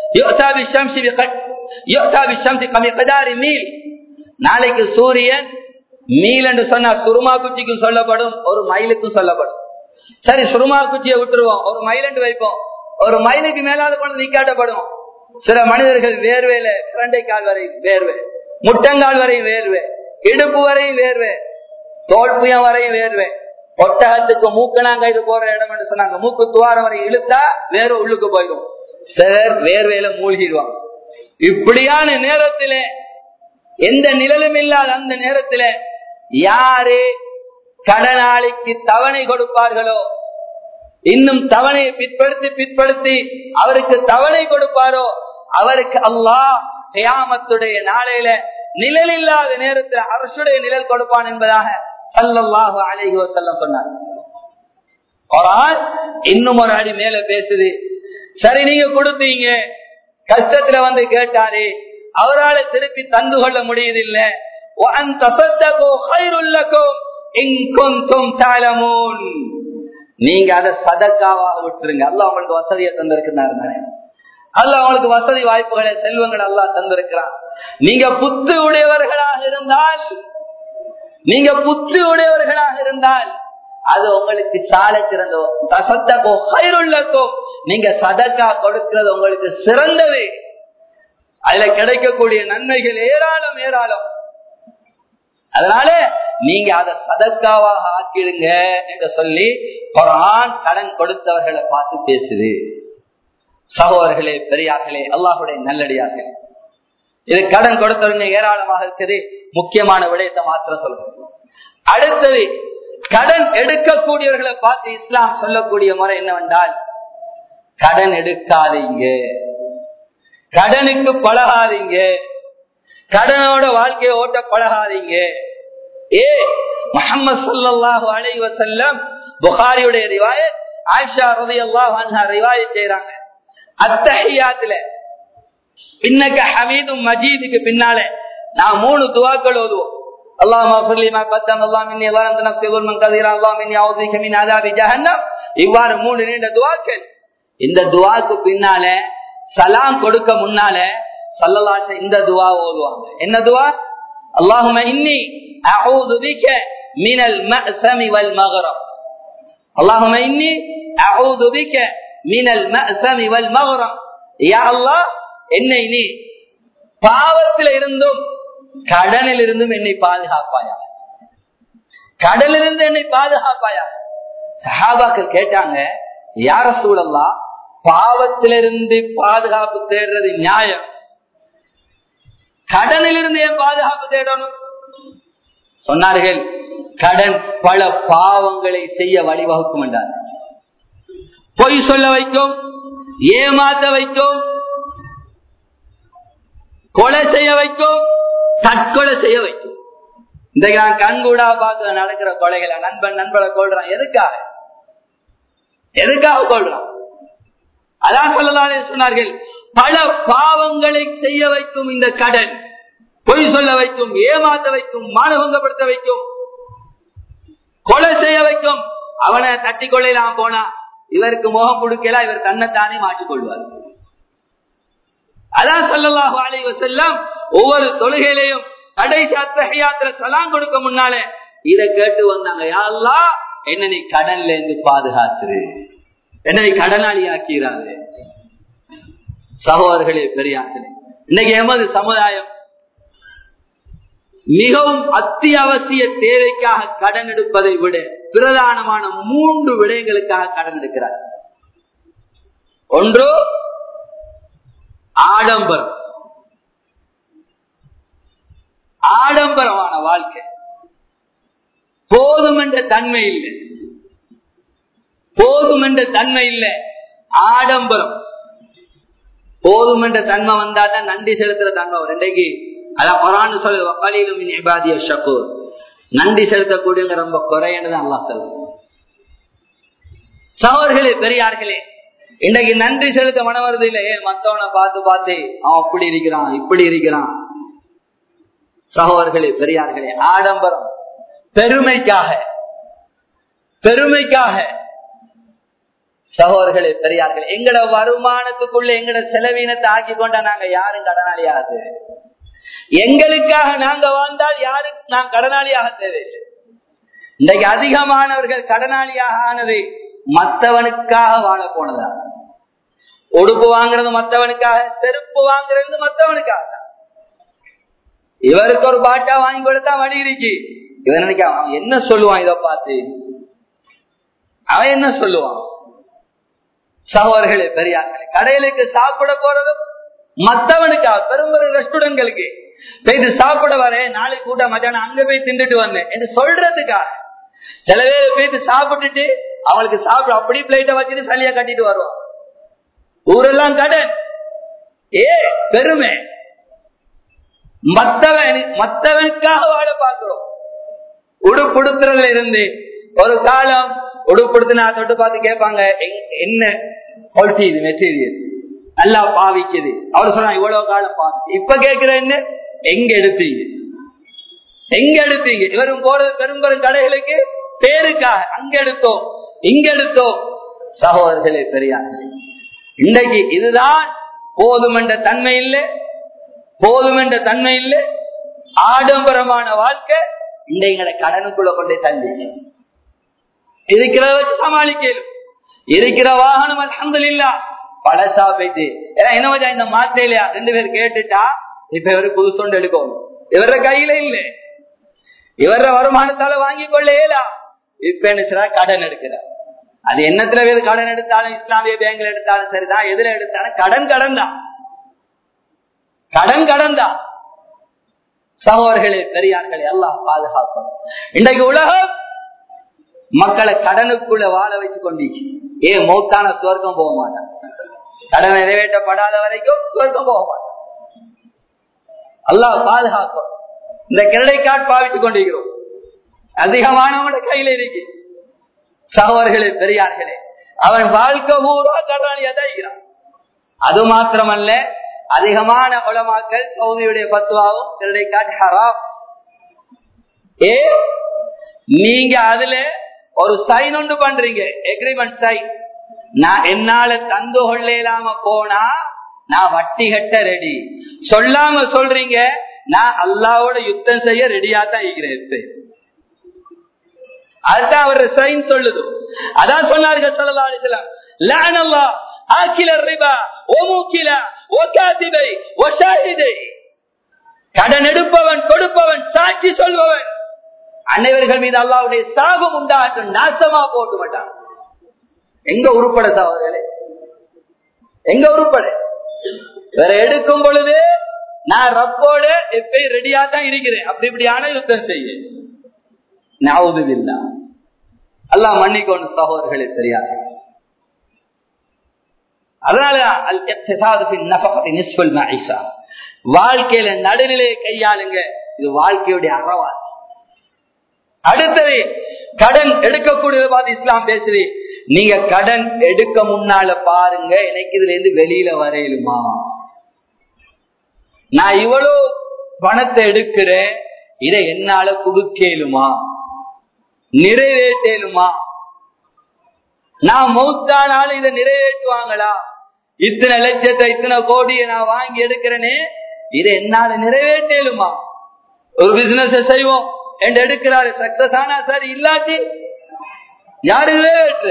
மீல் நாளைக்கு சூரியன் மீல் என்று சொன்னா சுருமா குச்சிக்கும் சொல்லப்படும் ஒரு மயிலுக்கும் சொல்லப்படும் சரி சுருமா குச்சியை விட்டுருவோம் ஒரு மைலண்டு வைப்போம் ஒரு மைலுக்கு மேலாவது கொண்டு நிக்காட்டப்படும் சில மனிதர்கள் வேர்வையில இரண்டை கால் வரை வேர்வை முட்டங்கால் வரையும் வேர்வை இடுப்பு வரையும் வேர்வை தோல்புயம் வரையும் வேர்வை ஒட்டகத்துக்கு மூக்கணாங்கயிறு போற இடம் என்று சொன்னாங்க மூக்கு துவாரம் வரை இழுத்தா வேற உள்ளுக்கு போயிடும் சிலர் வேர்வையில மூழ்கிடுவாங்க இப்படியான நேரத்தில எந்த நிழலும் இல்லாத அந்த நேரத்தில யாரு கடனாளிக்கு தவணை கொடுப்பார்களோ இன்னும் தவணையை பிற்படுத்தி பிற்படுத்தி அவருக்கு தவணை கொடுப்பாரோ அவருக்கு அல்லாஹ் கயாமத்துடைய நாளையில நிழல் இல்லாத நேரத்தில் அரசுடைய நிழல் கொடுப்பான் என்பதாக சல்லல்லாஹு அலைஹி வஸல்லம் சொன்னார் குர்ஆன் இன்னும் ஒரு அடி மேல பேசுது சரி நீங்க கொடுத்தீங்க கஷ்டத்துல வந்து கேட்டாரு அவரால் திருப்பி தந்து கொள்ள முடியதில்லை وَأَن تَصَدَّقُوا خَيْرٌ لَكُمْ إِن كُنتُمْ تَعْلَمُونَ நீங்க அதை சதக்காவாக விட்டுருங்க அல்லாஹ் உங்களுக்கு வசதியை தந்திருக்கிறார் தானே அல்லாஹ் உங்களுக்கு வசதி வாய்ப்புகளை செல்வங்கள் அல்லாஹ் தந்திருக்கிறான் நீங்க புத்து உடையவர்களாக இருந்தால் நீங்க புத்து உடையவர்களாக இருந்தால் அது உங்களுக்கு சால சிறந்தோ நீங்க சதக்கா கொடுக்கிறது உங்களுக்கு சிறந்தது அதுல கிடைக்கக்கூடிய நன்மைகள் ஏராளம் ஏராளம் அதனால நீங்க அதை சதக்காவாக ஆக்கிடுங்க என்று சொல்லி குரான் கடன் கொடுத்தவர்களை பார்த்து பேசுது சகோதரர்களே பெரியார்களே அல்லாஹுடைய நல்லடியார்களே இது கடன் கொடுத்தவங்க ஏராளமாக இருக்குது முக்கியமான விடயத்தை மாத்திரம் சொல்றேன் அடுத்தது கடன் எடுக்கக்கூடியவர்களை பார்த்து இஸ்லாம் சொல்லக்கூடிய முறை என்னவென்றால் கடன் எடுக்காதீங்க கடனுக்கு பழகாதீங்க கடனோட வாழ்க்கையை ஓட்ட பழகாதீங்க ஏ முகமது சல்லாஹூ அலை வசல்லம் புகாரியுடைய ரிவாயத் ஆயிஷா ரதி அல்லாஹ் ரிவாயத் செய்யறாங்க அத்தஹியாத்துல பின்னக்க ஹமீதும் மஜீதுக்கு பின்னால நான் மூணு துவாக்கள் ஓதுவோம் اللهم اغفر لي ما قدم الله مني ظلمت نفسي ظلما كثيرا اللهم اني اعوذ بك من عذاب جهنم இவ்வாறு மூணு நீண்ட துவாக்கள் இந்த துவாக்கு பின்னால சலாம் கொடுக்க முன்னால சல்லலாச இந்த துவா ஓதுவாங்க என்ன துவா اللهم اني اعوذ بك من المأثم والمغرم اللهم اني اعوذ بك من المأثم والمغرم يا الله என்னை நீ பாவத்தில் இருந்தும் கடனில் இருந்தும் என்னை பாதுகாப்பாயா கடலிலிருந்து என்னை பாதுகாப்பாயா சஹாபாக்கள் கேட்டாங்க யார சூழல்லா பாவத்திலிருந்து பாதுகாப்பு தேடுறது நியாயம் கடனிலிருந்து ஏன் பாதுகாப்பு தேடணும் சொன்னார்கள் கடன் பல பாவங்களை செய்ய வழிவகுக்கும் என்றார் பொய் சொல்ல வைக்கும் ஏமாத்த வைக்கும் கொலை செய்ய வைக்கும் தற்கொலை செய்ய வைக்கும் இன்றைக்கு நான் கண்கூடா பார்த்து நடக்கிற கொலைகளை நண்பன் நண்பனை கொள்றான் எதுக்காக எதுக்காக கொள்றான் அதான் சொல்லலானே சொன்னார்கள் பல பாவங்களை செய்ய வைக்கும் இந்த கடன் பொய் சொல்ல வைக்கும் ஏமாத்த வைக்கும் மானபங்கப்படுத்த வைக்கும் கொலை செய்ய வைக்கும் அவனை தட்டி கொள்ளையிலாம் போனா இவருக்கு முகம் கொடுக்கல இவர் தன்னைத்தானே மாற்றிக்கொள்வார் அதான் சொல்லலாஹு அலைவ செல்லம் ஒவ்வொரு தொழுகையிலையும் கடைசி அத்தகையாத்திர சலாம் கொடுக்க முன்னாலே இதை கேட்டு வந்தாங்க யாழ்லா என்ன நீ கடன்ல இருந்து பாதுகாத்துரு என்ன நீ கடனாளி ஆக்கிறாரு சகோதரர்களே பெரியார்களே இன்னைக்கு எமது சமுதாயம் மிகவும் அத்தியாவசிய தேவைக்காக கடன் எடுப்பதை விட பிரதானமான மூன்று விடயங்களுக்காக கடன் எடுக்கிறார் ஒன்று ஆடம்பரம் ஆடம்பரமான வாழ்க்கை போதும் என்ற தன்மை இல்லை போதும் என்ற தன்மை இல்லை ஆடம்பரம் போதும் என்ற தன்மை வந்தாதான் நன்றி செலுத்துற தன்மை வரும் இன்றைக்கு அதான் குரான் சொல்லு வக்காலிலும் இபாதிய ஷக்கூர் நன்றி செலுத்தக்கூடியவங்க ரொம்ப குறையன்னு அல்லா சொல்லுவோம் சகோதர்களே பெரியார்களே இன்னைக்கு நன்றி செலுத்த மனம் வருது இல்ல ஏன் மத்தவனை பார்த்து பார்த்து அவன் அப்படி இருக்கிறான் இப்படி இருக்கிறான் சகோதர்களே பெரியார்களே ஆடம்பரம் பெருமைக்காக பெருமைக்காக சகோதர்களே பெரியார்கள் எங்கட வருமானத்துக்குள்ள எங்கட செலவீனத்தை ஆக்கி கொண்டா நாங்க யாரும் கடனாளியாது எங்களுக்காக நாங்க வாழ்ந்தால் யாருக்கு நான் கடனாளியாக தேவையில்லை இன்றைக்கு அதிகமானவர்கள் கடனாளியாக ஆனது மற்றவனுக்காக வாழ போனதா உடுப்பு வாங்குறது மற்றவனுக்காக செருப்பு வாங்குறது மற்றவனுக்காக தான் இவருக்கு ஒரு பாட்டா வாங்கி கொடுத்தா வழி இருக்கு இவன் நினைக்க அவன் என்ன சொல்லுவான் இதை பார்த்து அவன் என்ன சொல்லுவான் சகோதரர்களே பெரியார்களே கடையிலுக்கு சாப்பிட போறதும் மத்தவனுக்காக பெரும் பெரும் ரெஸ்டாரண்ட்களுக்கு போயிட்டு சாப்பிட வரேன் நாளைக்கு கூட்ட மத்தியானம் அங்க போய் திண்டுட்டு வந்தேன் என்று சொல்றதுக்காக சில பேர் போயிட்டு சாப்பிட்டுட்டு அவங்களுக்கு சாப்பிட அப்படி பிளேட்டை வச்சுட்டு சளியா கட்டிட்டு வருவான் ஊரெல்லாம் கடன் ஏ பெருமை மத்தவன் மத்தவனுக்காக வாழ பார்க்கிறோம் உடுப்புடுத்துறதுல இருந்து ஒரு காலம் உடுப்படுத்தினா தொட்டு பார்த்து கேட்பாங்க என்ன குவாலிட்டி இது மெட்டீரியல் நல்லா பாவிக்குது அவர் சொன்னா இவ்வளவு காலம் பாவிச்சு இப்ப கேட்கிற என்ன எங்க எடுத்தீங்க எங்க எடுத்தீங்க இவரும் போறது பெரும் பெரும் கடைகளுக்கு பேருக்காக அங்க எடுத்தோம் இங்க எடுத்தோம் சகோதரர்களே பெரியார்களே இன்றைக்கு இதுதான் போதும் என்ற தன்மை இல்லை போதும் என்ற தன்மை இல்லை ஆடம்பரமான வாழ்க்கை இன்றைய கடனுக்குள்ள கொண்டே தள்ளி இருக்கிறத வச்சு சமாளிக்கலும் இருக்கிற வாகனம் அலமது இல்லா பழசா போயிட்டு ஏன்னா என்ன வச்சா இந்த மாத்திரையிலயா ரெண்டு பேர் கேட்டுட்டா இப்ப இவரு புதுசொண்டு எடுக்கும் இவர கையில இல்ல இவர வருமானத்தால வாங்கி கொள்ள இயலா இப்ப என்ன கடன் எடுக்கிறார் அது என்னத்துல பேர் கடன் எடுத்தாலும் இஸ்லாமிய பேங்க்ல எடுத்தாலும் சரிதான் எதுல எடுத்தாலும் கடன் கடன் தான் கடன் கடந்தா சகோதரர்களே பெரியார்களே எல்லாம் பாதுகாக்கணும் இன்றைக்கு உலகம் மக்களை கடனுக்குள்ள வாழ வைத்துக் கொண்டீங்க ஏன் மௌத்தான சுவர்க்கம் போக மாட்டான் கடன் நிறைவேற்றப்படாத வரைக்கும் சுவர்க்கம் போக மாட்டான் அல்லாஹ் பாதுகாக்கும் இந்த கிரடை கார்டு பாவித்துக் கொண்டிருக்கிறோம் அதிகமானவனோட கையில இருக்கு சகோதரர்களே பெரியார்களே அவன் வாழ்க்கை பூரா கடனாளியா தான் இருக்கிறான் அது மாத்திரமல்ல அதிகமான உலமாக்கள் சவுதியுடைய பத்துவாவும் கிரடை கார்டு ஹராம் ஏ நீங்க அதுல ஒரு சைன் ஒன்று பண்றீங்க எக்ரிமெண்ட் சைன் நான் என்னால தந்து கொள்ளாம போனா நான் வட்டி கட்ட ரெடி சொல்லாம சொல்றீங்க நான் அல்லாவோட யுத்தம் செய்ய ரெடியா தான் இருக்கிறேன் அதுதான் அவர் சைன் சொல்லுது அதான் சொன்னார்கள் சொல்லலாம் அலிசலாம் லானல்லா ஆக்கில ரிபா ஓமூக்கில ஓகாதிபை ஒஷாஹிதை கடன் எடுப்பவன் கொடுப்பவன் சாட்சி சொல்பவன் அனைவர்கள் மீது அல்லாவுடைய சாபம் உண்டாகட்டும் நாசமா போட்டு மாட்டான் எங்க உருப்பட சகோதரர்களே எங்க உருப்பட வேற எடுக்கும் பொழுது நான் ரப்போட எப்பயும் ரெடியா தான் இருக்கிறேன் அப்படி இப்படியான யுத்தம் செய்ய ஞாபகமில்லா அல்லாஹ் மன்னிக்கொண்டு சகோதரர்களே தெரியாது அதனால வாழ்க்கையில நடுநிலையை கையாளுங்க இது வாழ்க்கையுடைய அறவாசி அடுத்தது கடன் எடுக்கக்கூடியது பார்த்து இஸ்லாம் பேசுது நீங்க கடன் எடுக்க முன்னால பாருங்க எனக்கு இதுல இருந்து வெளியில வரையிலுமா நான் இவ்வளவு பணத்தை எடுக்கிறேன் இதை என்னால குடுக்கலுமா நிறைவேற்றலுமா நான் மௌத்தானாலும் இதை நிறைவேற்றுவாங்களா இத்தனை லட்சத்தை இத்தனை கோடியை நான் வாங்கி எடுக்கிறேனே இதை என்னால நிறைவேற்றலுமா ஒரு பிசினஸ் செய்வோம் என்று எடுக்கிறாரு சக்சஸ் ஆனா சரி இல்லாட்டி யாரு நிறைவேற்று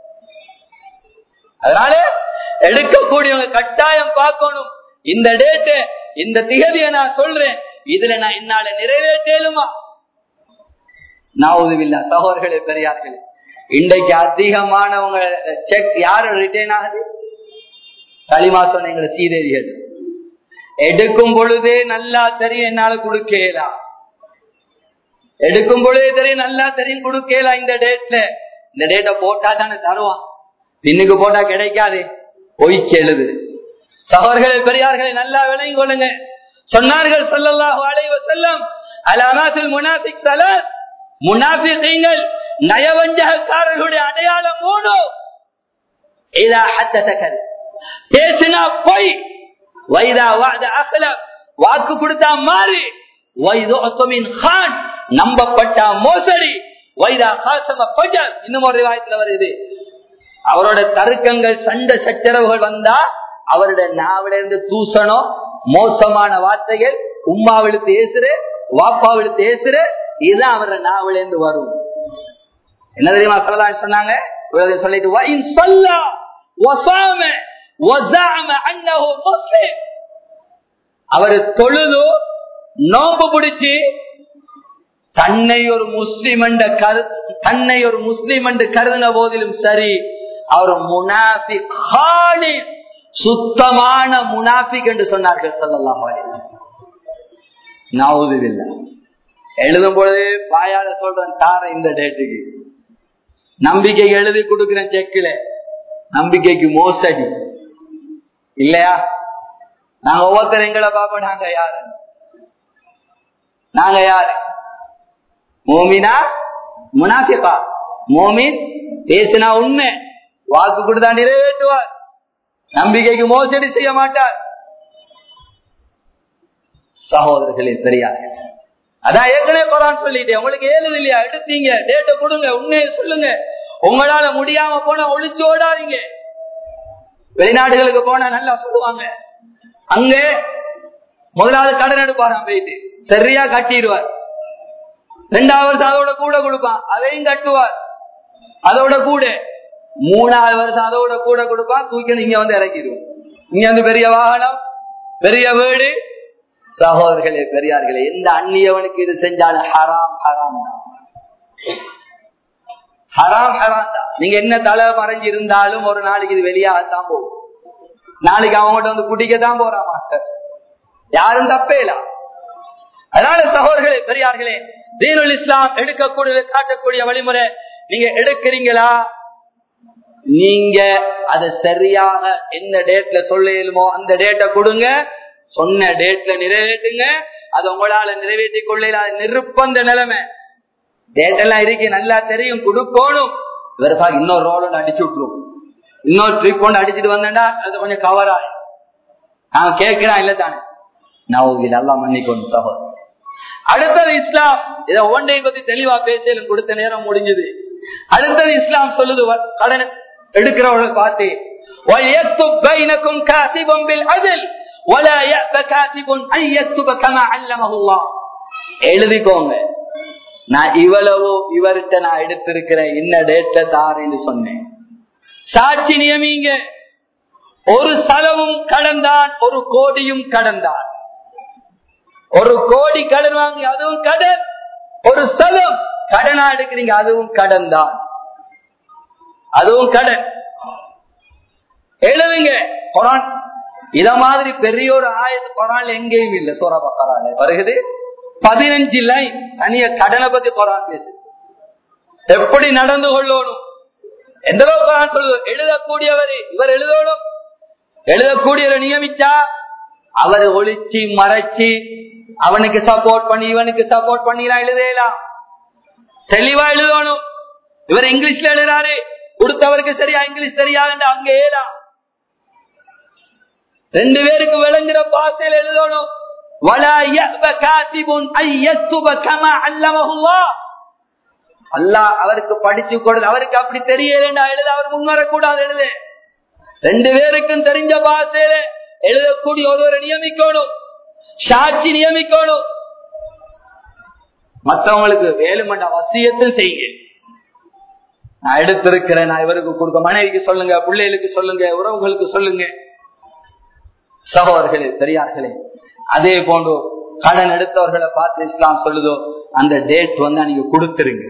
அதனால எடுக்கக்கூடியவங்க கட்டாயம் பார்க்கணும் இந்த டேட்டு இந்த திகதியை நான் சொல்றேன் இதுல நான் என்னால நிறைவேற்றலுமா நாவுதுவில்லா சகோதரர்களே பெரியார்களே இன்றைக்கு அதிகமானவங்க செக் யாரு ரிட்டர்ன் ஆகுது களிமா சொன்ன சீதேரிகள் எடுக்கும் பொழுதே நல்லா தெரியும் என்னால கொடுக்கலாம் எடுக்கும் பொழுதே தெரியும் நல்லா தெரியும் கொடுக்கலாம் இந்த டேட்ல இந்த டேட்டை போட்டா தானே தருவான் பின்னுக்கு போட்டா கிடைக்காது பொய்க்கு எழுது சகோதரர்களே பெரியார்களை நல்லா விளங்கி கொள்ளுங்க சொன்னார்கள் சொல்லல்லாஹு அலைவ செல்லம் அலாமாத்தில் முனாபிக் சலர் முனாபிகள் நயவஞ்சகக்காரர்களுடைய அடையாளம் மூணு இதா ஹத்தகல் பேசினா பொய் வைதா வாத அகல வாக்கு கொடுத்தா மாறி வைதோமின் கான் நம்பப்பட்ட மோசடி வைதா காசம பஜர் இன்னும் ஒரு வாயத்துல வருது அவரோட தருக்கங்கள் சண்டை சச்சரவுகள் வந்தா அவருடைய நாவிலிருந்து தூசணம் மோசமான வார்த்தைகள் உம்மாவிழுத்து ஏசுற வாப்பாவிழுத்து ஏசுற இதுதான் அவரோட நாவிலிருந்து வரும் என்ன தெரியுமா சொல்லலாம் சொன்னாங்க சொல்லிட்டு சொல்லா அவரு தொழுது நோம்பு பிடிச்சு தன்னை ஒரு முஸ்லிம் என்ற கரு தன்னை ஒரு முஸ்லிம் என்று கருதின போதிலும் சரி அவர் முனாஃபி சுத்தமான முனாஃபிக் என்று சொன்னார்கள் சொல்லலாம் நாவுதில்லை எழுதும் பொழுது பாயால சொல்றேன் தார இந்த டேட்டுக்கு நம்பிக்கை எழுதி கொடுக்கிறேன் செக்கில நம்பிக்கைக்கு மோசடி இல்லையா நாங்க ஒவ்வொருத்தர் எங்களை பார்ப்போம் நாங்க யாரு நாங்க யாரு மோமினா முனாசிபா மோமின் பேசினா உண்மை வாக்கு கொடுத்தா நிறைவேற்றுவார் நம்பிக்கைக்கு மோசடி செய்ய மாட்டார் சகோதரர்களே பெரியார்கள் அதான் ஏற்கனவே குரான் சொல்லிட்டேன் உங்களுக்கு ஏழுது இல்லையா எடுத்தீங்க டேட்டை கொடுங்க உண்மையை சொல்லுங்க உங்களால முடியாம போனா ஒழிச்சு ஓடாதீங்க வெளிநாடுகளுக்கு போனா நல்லா சொல்லுவாங்க அங்க முதலாவது கடன் எடுப்பாராம் போயிட்டு சரியா கட்டிடுவார் ரெண்டாவது வருஷம் அதோட கூட கொடுப்பான் அதையும் கட்டுவார் அதோட கூட மூணாவது வருஷம் அதோட கூட கொடுப்பான் தூக்கி இங்க வந்து இறக்கிடுவோம் இங்க வந்து பெரிய வாகனம் பெரிய வீடு சகோதரர்களே பெரியார்களே எந்த அந்நியவனுக்கு இது செஞ்சாலும் ஹராம் ஹராம் தான் ஹராம் ஹராம் தான் நீங்க என்ன தலை மறைஞ்சு இருந்தாலும் ஒரு நாளைக்கு இது வெளியாகத்தான் போகும் நாளைக்கு அவங்ககிட்ட வந்து குடிக்கத்தான் போறான் மாஸ்டர் யாரும் தப்பேல அதனால சகோதரர்களே பெரியார்களே தீனுல் இஸ்லாம் எடுக்கக்கூடிய காட்டக்கூடிய வழிமுறை நீங்க எடுக்கிறீங்களா நீங்க அதை சரியாக என்ன டேட்ல சொல்லுமோ அந்த டேட்டை கொடுங்க சொன்ன டேட்ல நிறைவேற்றுங்க அது உங்களால நிறைவேற்றி கொள்ள நிருப்பந்த நிலைமை டேட் எல்லாம் இருக்கு நல்லா தெரியும் கொடுக்கணும் இவருக்காக இன்னொரு ரோல் அடிச்சு விட்டுரும் இன்னொரு ட்ரிப் ஒன்று அடிச்சுட்டு வந்தேன்டா அது கொஞ்சம் கவர் ஆகும் நான் கேட்கிறான் இல்ல தானே நான் நல்லா மன்னிக்கணும் சகோதரர் அடுத்தது இஸ்லாம் இதை ஒன்றை பத்தி தெளிவா பேச கொடுத்த நேரம் முடிஞ்சது அடுத்தது இஸ்லாம் சொல்லுது கடன் எடுக்கிறவர்கள் பார்த்து وَلْيَكْتُبْ بَيْنَكُمْ كَاتِبٌ بِالْعَدْلِ وَلَا يَأْبَ كَاتِبٌ أَن يَكْتُبَ كَمَا عَلَّمَهُ اللَّهُ எழுதிக்கோங்க நான் இவ்வளவு இவர்கிட்ட நான் எடுத்திருக்கிறேன் என்ன டேட்ல தாரேன்னு சொன்னேன் சாட்சி நியமிங்க ஒரு சலவும் கடந்தான் ஒரு கோடியும் கடந்தான் ஒரு கோடி கடன் வாங்கி அதுவும் கடன் ஒரு ஸ்தலம் கடனா எடுக்கிறீங்க அதுவும் கடன் தான் அதுவும் கடன் எழுதுங்க குரான் இத மாதிரி பெரிய ஒரு ஆயத்து குரான்ல எங்கேயும் இல்ல சோரா பக்கரால வருகிறது பதினஞ்சு லைன் தனிய கடனை பத்தி குரான் பேசு எப்படி நடந்து கொள்ளணும் எந்த அளவுக்கு குரான் சொல்லுது எழுதக்கூடியவர் இவர் எழுதணும் எழுதக்கூடியவரை நியமிச்சா அவரை ஒழிச்சு மறைச்சு அவனுக்கு சப்போர்ட் பண்ணி இவனுக்கு சப்போர்ட் பண்ணிலாம் எழுதலாம் தெளிவா எழுதணும் இவர் இங்கிலீஷ்ல எழுதுறாரு கொடுத்தவருக்கு சரியா இங்கிலீஷ் தெரியாது அங்க ஏலாம் ரெண்டு பேருக்கு விளங்குற பாசையில் எழுதணும் அல்லாஹ் அவருக்கு படிச்சு கொடுத்து அவருக்கு அப்படி தெரியலண்டா எழுத அவர் முன்வரக்கூடாது எழுது ரெண்டு பேருக்கும் தெரிஞ்ச பாசையில எழுதக்கூடிய ஒருவரை நியமிக்கணும் சாட்சி நியமிக்கணும் மற்றவங்களுக்கு வேலுமண்ட வசியத்தும் செய்ய நான் எடுத்திருக்கிறேன் நான் இவருக்கு கொடுக்க மனைவிக்கு சொல்லுங்க பிள்ளைகளுக்கு சொல்லுங்க உறவுகளுக்கு சொல்லுங்க சகோதரர்களே பெரியார்களே அதே போன்று கடன் எடுத்தவர்களை பார்த்து இஸ்லாம் சொல்லுதோ அந்த டேட் வந்து நீங்க கொடுத்துருங்க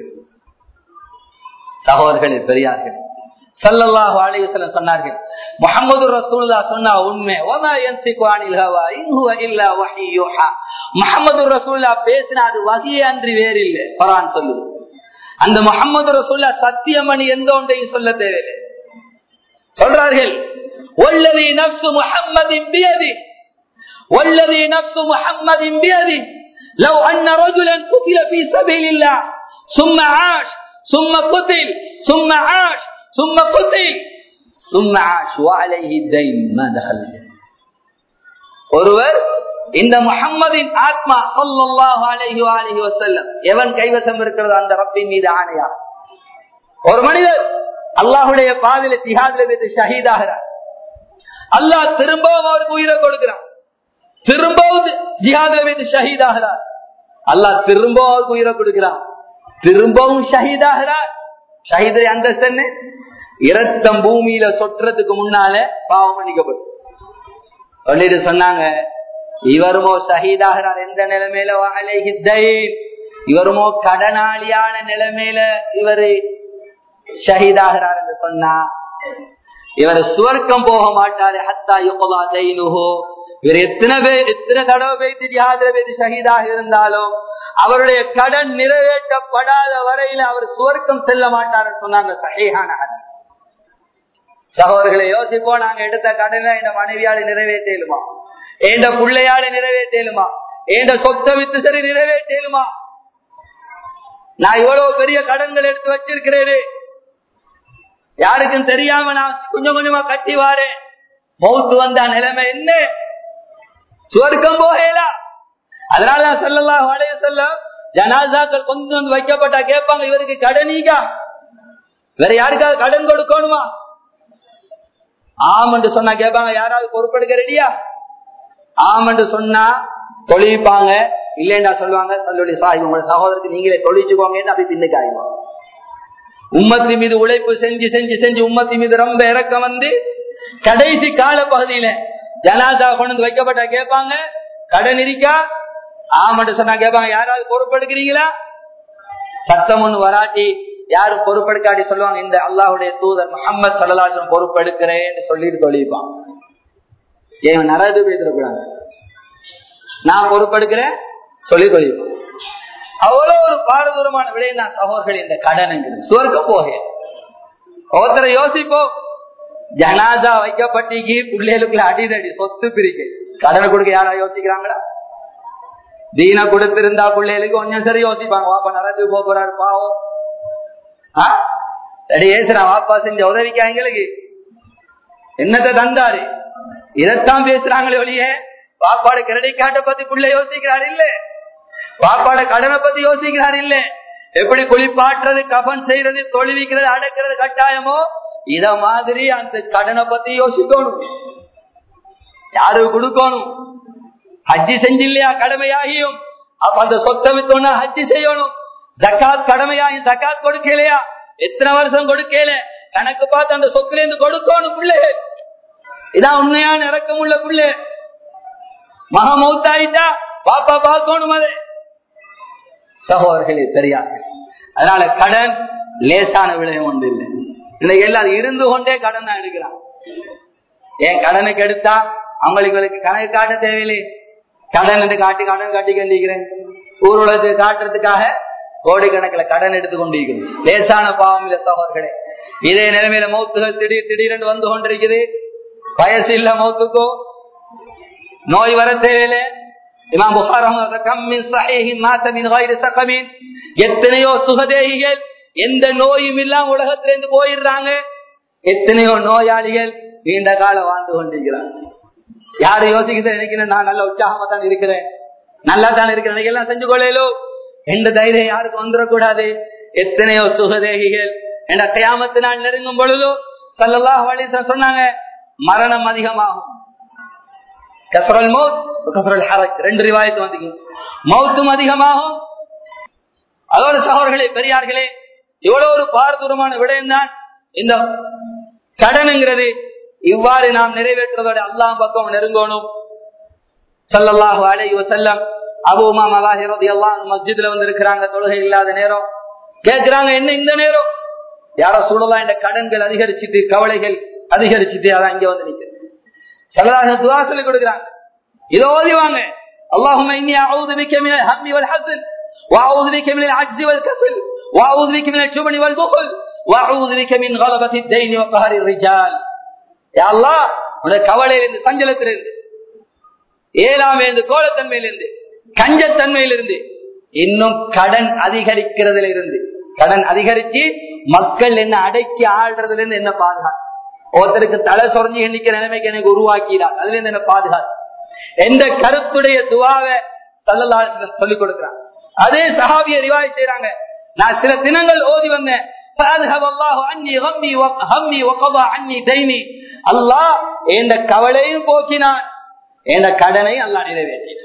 சகோதரர்களே பெரியார்களே சல்லல்லாஹு அலைஹி வஸல்லம் சொன்னார்கள் முஹம்மது ரசூலுல்லாஹ் சொன்னா உண்மை வமா யன்திகு அனில் ஹவா இன் ஹுவ இல்லா வஹீ யூஹா முஹம்மது ரசூலுல்லாஹ் பேசினா அது வஹீ அன்றி வேறு இல்லை குர்ஆன் சொல்லுது அந்த முஹம்மது ரசூலுல்லாஹ் சத்தியமணி எந்த ஒன்றையும் சொல்ல தேவையில்லை சொல்றார்கள் والذي نفس محمد بيده والذي نفس محمد بيده لو ان رجلا قتل في سبيل الله ثم عاش ثم قتل ثم عاش ثم قتل ثم عاش وعليه الدين ما دخل ஒருவர் இந்த முகம்மதின் ஆத்மா சொல்லல்லாஹு அலைஹி அலைஹி வஸல்லம் எவன் கைவசம் இருக்கிறது அந்த ரப்பின் மீது ஆணையா ஒரு மனிதர் அல்லாஹுடைய பாதில திஹாதுல வைத்து ஷஹீதாகிறார் அல்லாஹ் திரும்பவும் அவருக்கு உயிரை கொடுக்கிறான் திரும்பவும் ஜிஹாதுல வைத்து ஷஹீதாகிறார் அல்லாஹ் திரும்பவும் அவருக்கு உயிரை கொடுக்கிறான் திரும்பவும் ஷஹீதாகிறார் ஷஹீதை அந்தஸ்து என்ன இரத்தம் பூமியில சொட்டுறதுக்கு முன்னால பாவம் மன்னிக்கப்படும் சொல்லிட்டு சொன்னாங்க இவருமோ ஷஹீதாகிறார் எந்த நிலைமையில இவருமோ கடனாளியான நிலைமையில இவரு ஷஹீதாகிறார் என்று சொன்னா இவர் சுவர்க்கம் போக மாட்டாரு ஹத்தா யுகலா தைனுஹோ இவர் எத்தனை பேர் எத்தனை தடவை பேசி ஜிஹாதிர பேசி ஷஹீதாக இருந்தாலும் அவருடைய கடன் நிறைவேற்றப்படாத வரையில அவர் சுவர்க்கம் செல்ல மாட்டார் சொன்னாங்க சஹீஹான ஹதீஸ் சகோதரர்களை யோசிப்போம் நாங்க எடுத்த கடனை இந்த மனைவியால நிறைவேற்றலுமா ஏண்ட பிள்ளையால நிறைவேற்றலுமா ஏண்ட சொத்தை வித்து சரி நிறைவேற்றலுமா நான் இவ்வளவு பெரிய கடன்கள் எடுத்து வச்சிருக்கிறேன் யாருக்கும் தெரியாம நான் கொஞ்சம் கொஞ்சமா கட்டி வாரேன் மௌத்து வந்த நிலைமை என்ன சுவர்க்கம் போகலா அதனால சொல்லலாம் வளைய சொல்ல ஜனாசாக்கள் கொஞ்சம் வந்து வைக்கப்பட்டா கேட்பாங்க இவருக்கு கடனீகா வேற யாருக்காவது கடன் கொடுக்கணுமா ஆம் என்று சொன்னா கேட்பாங்க யாராவது பொறுப்பெடுக்க ரெடியா ஆம் என்று சொன்னா தொழிப்பாங்க இல்லைன்னா சொல்லுவாங்க சொல்லுடைய சாய் உங்களோட சகோதரருக்கு நீங்களே தொழிச்சுக்கோங்க அப்படி பின்னுக்கு ஆயிடுவாங்க உம்மத்தி மீது உழைப்பு செஞ்சு செஞ்சு செஞ்சு உம்மத்தி மீது ரொம்ப இறக்கம் வந்து கடைசி கால பகுதியில ஜனாதா கொண்டு வைக்கப்பட்ட கேட்பாங்க கடன் இருக்கா ஆமட்டு சொன்னா கேட்பாங்க யாராவது பொறுப்பெடுக்கிறீங்களா சத்தம் ஒண்ணு வராட்டி யாரும் பொறுப்பெடுக்காட்டி சொல்லுவாங்க இந்த அல்லாஹுடைய தூதர் முகமது சல்லாசம் பொறுப்பெடுக்கிறேன்னு சொல்லிட்டு தொழிப்பான் ஏன் நரது பேசிடக்கூடாது நான் பொறுப்பெடுக்கிறேன் சொல்லி கொள்ளுவோம் அவ்வளவு ஒரு பாரதூரமான விடை நான் சகோதரர்கள் இந்த கடன் சுவர்க்கம் போக ஒருத்தரை யோசிப்போம் ஜனாதா வைக்கப்பட்டிக்கு பிள்ளைகளுக்குள்ள அடிதடி சொத்து பிரிக்க கடனை கொடுக்க யாரா யோசிக்கிறாங்களா தீன கொடுத்திருந்தா பிள்ளைகளுக்கு கொஞ்சம் சரி யோசிப்பாங்க வாப்பா நடந்து போறாரு பாவம் சரி ஏசுறான் வாப்பா செஞ்ச உதவிக்கு எங்களுக்கு என்னத்தை தந்தாரு இதைத்தான் பேசுறாங்களே ஒழிய பாப்பாடு கிரெடிட் கார்டை பத்தி பிள்ளை யோசிக்கிறார் இல்ல பாப்பாட கடனை பத்தி யோசிக்கிறார் இல்ல எப்படி குளிப்பாட்டுறது கபன் செய்யறது தொழிவிக்கிறது அடக்கிறது கட்டாயமோ இத மாதிரி அந்த கடனை பத்தி யோசிக்கணும் யாருக்கு கொடுக்கணும் ஹஜ்ஜி செஞ்சில்லையா கடமையாகியும் அப்ப அந்த சொத்தை வித்தோம்னா ஹஜ்ஜி செய்யணும் ஜக்காத் கடமையாகி ஜக்காத் கொடுக்கலையா எத்தனை வருஷம் கொடுக்கல கணக்கு பார்த்து அந்த சொத்துல இருந்து கொடுக்கணும் பிள்ளை இதான் உண்மையான இறக்கம் உள்ள பிள்ளை மகா மௌத்தாயிட்டா பாப்பா பார்க்கணும் அது சகோதரர்களே பெரியார்கள் அதனால கடன் லேசான விடயம் ஒன்று இல்லை இன்னைக்கு எல்லாம் இருந்து கொண்டே கடன் தான் எடுக்கிறான் ஏன் கடனுக்கு எடுத்தா அவங்களுக்கு கணக்கு காட்ட தேவையில்லை கடன் என்று காட்டி கடன் காட்டி கண்டிக்கிறேன் ஊர் உலகத்துக்கு காட்டுறதுக்காக கோடிக்கணக்கில் கடன் எடுத்து கொண்டிருக்கிறோம் லேசான பாவம் இல்ல சகோதரர்களே இதே நிலைமையில மௌத்துகள் திடீர் திடீரென்று வந்து கொண்டிருக்குது வயசு இல்ல மௌத்துக்கோ நோய் வர தேவையில்லை இமாம் புகார் எத்தனையோ சுகதேகிகள் எந்த நோயும் இல்லாம உலகத்திலிருந்து போயிடுறாங்க எத்தனையோ நோயாளிகள் நீண்ட காலம் வாழ்ந்து கொண்டிருக்கிறாங்க யாரு யோசிக்கிறது நினைக்கிறேன் நான் நல்ல உற்சாகமா தான் இருக்கிறேன் நல்லா தான் இருக்கிறேன் எல்லாம் செஞ்சு கொள்ளலோ எந்த தைரியம் யாருக்கு வந்துடக்கூடாது எத்தனையோ சுகதேகிகள் என்ற கையாமத்து நான் நெருங்கும் பொழுதோ சல்லல்லா வழி சொன்னாங்க மரணம் அதிகமாகும் கசரல் மௌத் கசரல் ஹரக் ரெண்டு ரிவாயத்து வந்து மௌத்தும் அதிகமாகும் அதோட சகோதரர்களே பெரியார்களே இவ்வளவு ஒரு பாரதூரமான விடயம் தான் இந்த கடனுங்கிறது இவ்வாறு நாம் நிறைவேற்றுவதோட அல்லாம் பக்கம் நெருங்கணும் சல்லல்லாஹு அலைஹி வஸல்லம் அபூமா மவாஹிரதி எல்லாம் மஸ்ஜித்ல வந்து இருக்கிறாங்க தொழுகை இல்லாத நேரம் கேட்கிறாங்க என்ன இந்த நேரம் யாரோ சூழலாம் இந்த கடன்கள் அதிகரிச்சுட்டு கவலைகள் அதிகரிச்சுட்டு அதான் இங்க வந்து நிற்கிறது சல்லல்லாஹு துவா சொல்லி கொடுக்குறாங்க இதோ ஓதிவாங்க اللهم اني اعوذ بك من الهم والحزن واعوذ بك من العجز والكسل واعوذ بك من الجبن والبخل واعوذ بك من غلبة الدين وقهر الرجال يا الله உடைய கவலையிலிருந்து சஞ்சலத்திலிருந்து ஏழாமிலிருந்து கோலத்தன்மையிலிருந்து கஞ்சத்தன்மையிலிருந்து இன்னும் கடன் அதிகரிக்கிறதுல இருந்து கடன் அதிகரிச்சு மக்கள் என்ன அடக்கி ஆடுறதுல இருந்து என்ன பாதுகாப்பு ஒருத்தருக்கு தலை சொரஞ்சி எண்ணிக்கிற நிலைமைக்கு எனக்கு உருவாக்கிறார் அதுல இருந்து என்ன பாதுகாப்பு எந்த கருத்துடைய துவாவை தள்ளலாளர்கள் சொல்லிக் கொடுக்கிறான் அதே சஹாபிய ரிவாய் செய்யறாங்க நான் சில தினங்கள் ஓதி வந்தேன் அல்லாஹ் எந்த கவலையும் போக்கினான் எந்த கடனை அல்லா நிறைவேற்றினான்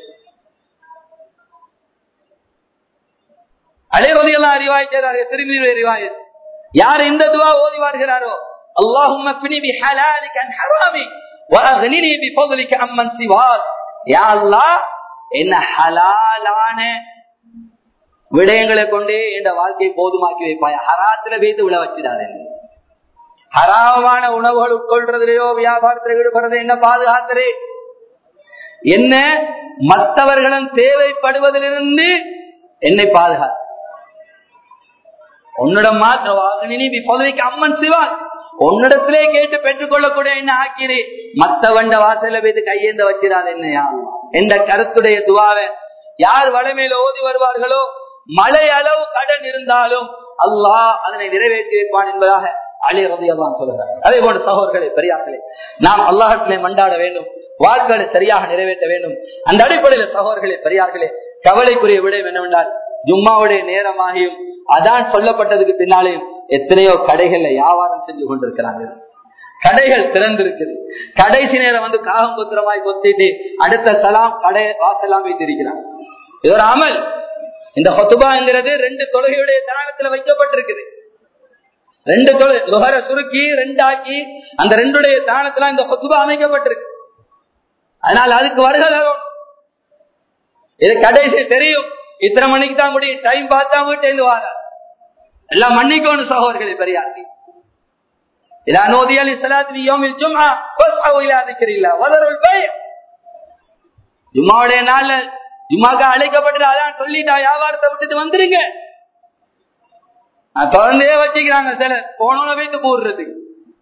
அலைவதி எல்லாம் அறிவாய் செய்றாரு திரும்பி அறிவாய் யார் இந்த துவா ஓதி வருகிறாரோ اللهم اكفني بحلالك عن حرامي واغنني بفضلك عمن سواك يا الله என்ன ஹலாலான விடயங்களை கொண்டே இந்த வாழ்க்கையை போதுமாக்கி வைப்பாய் ஹராத்துல வைத்து விட வச்சிடாது ஹராமான உணவுகள் உட்கொள்றதுலயோ வியாபாரத்தில் ஈடுபடுறது என்ன பாதுகாக்கிறே என்ன மற்றவர்களும் தேவைப்படுவதிலிருந்து என்னை பாதுகாத்து உன்னிடம் மாத்திரவாக அம்மன் சிவான் உன்னிடத்திலே கேட்டு பெற்றுக் கொள்ளக்கூடிய என்ன ஆக்கிறே மத்த வண்ட வாசல போய் கையேந்த வச்சிடாது என்னையா என்ற கருத்துடைய துவாவை யார் வடமையில ஓதி வருவார்களோ மழை அளவு கடன் இருந்தாலும் அல்லாஹ் அதனை நிறைவேற்றி வைப்பான் என்பதாக அலி ரதியெல்லாம் சொல்லுகிறார் அதே போன்ற சகோதரர்களே பெரியார்களே நாம் அல்லாஹத்திலே மண்டாட வேண்டும் வாழ்க்கையை சரியாக நிறைவேற்ற வேண்டும் அந்த அடிப்படையில் சகோதரர்களே பெரியார்களே கவலைக்குரிய விடயம் என்னவென்றால் ஜும்மாவுடைய நேரமாகியும் அதான் சொல்லப்பட்டதுக்கு பின்னாலேயும் எத்தனையோ கடைகள்ல வியாபாரம் செஞ்சு கொண்டிருக்கிறாங்க கடைகள் திறந்திருக்குது கடைசி நேரம் வந்து காகம் குத்திரமாய் கொத்திட்டு அடுத்த சலாம் கடை வாசலாம் வைத்திருக்கிறாங்க இது ஒரு அமல் இந்த ஹொத்துபாங்கிறது ரெண்டு தொழுகையுடைய தராணத்துல வைக்கப்பட்டிருக்குது ரெண்டு தொழில் லுகர சுருக்கி ரெண்டாக்கி அந்த ரெண்டுடைய தானத்துல இந்த ஹொத்துபா அமைக்கப்பட்டிருக்கு அதனால அதுக்கு வருகை இது கடைசி தெரியும் இத்தனை மணிக்கு தான் முடியும் டைம் பார்த்தா வீட்டு வார எல்லாம் மன்னிக்கணும் சகோதரர்களே பெரியார்கள் إذا نودي للصلاة في يوم الجمعة فاسعوا إلى ذكر الله وذروا البيع ஜும்மாவுடைய நாள்ல ஜும்மாக்கு அழைக்கப்பட்டு அதான் சொல்லிட்டா வியாபாரத்தை விட்டுட்டு வந்துருங்க நான் தொடர்ந்தே வச்சுக்கிறாங்க சிலர் போனோட வைத்து போடுறதுக்கு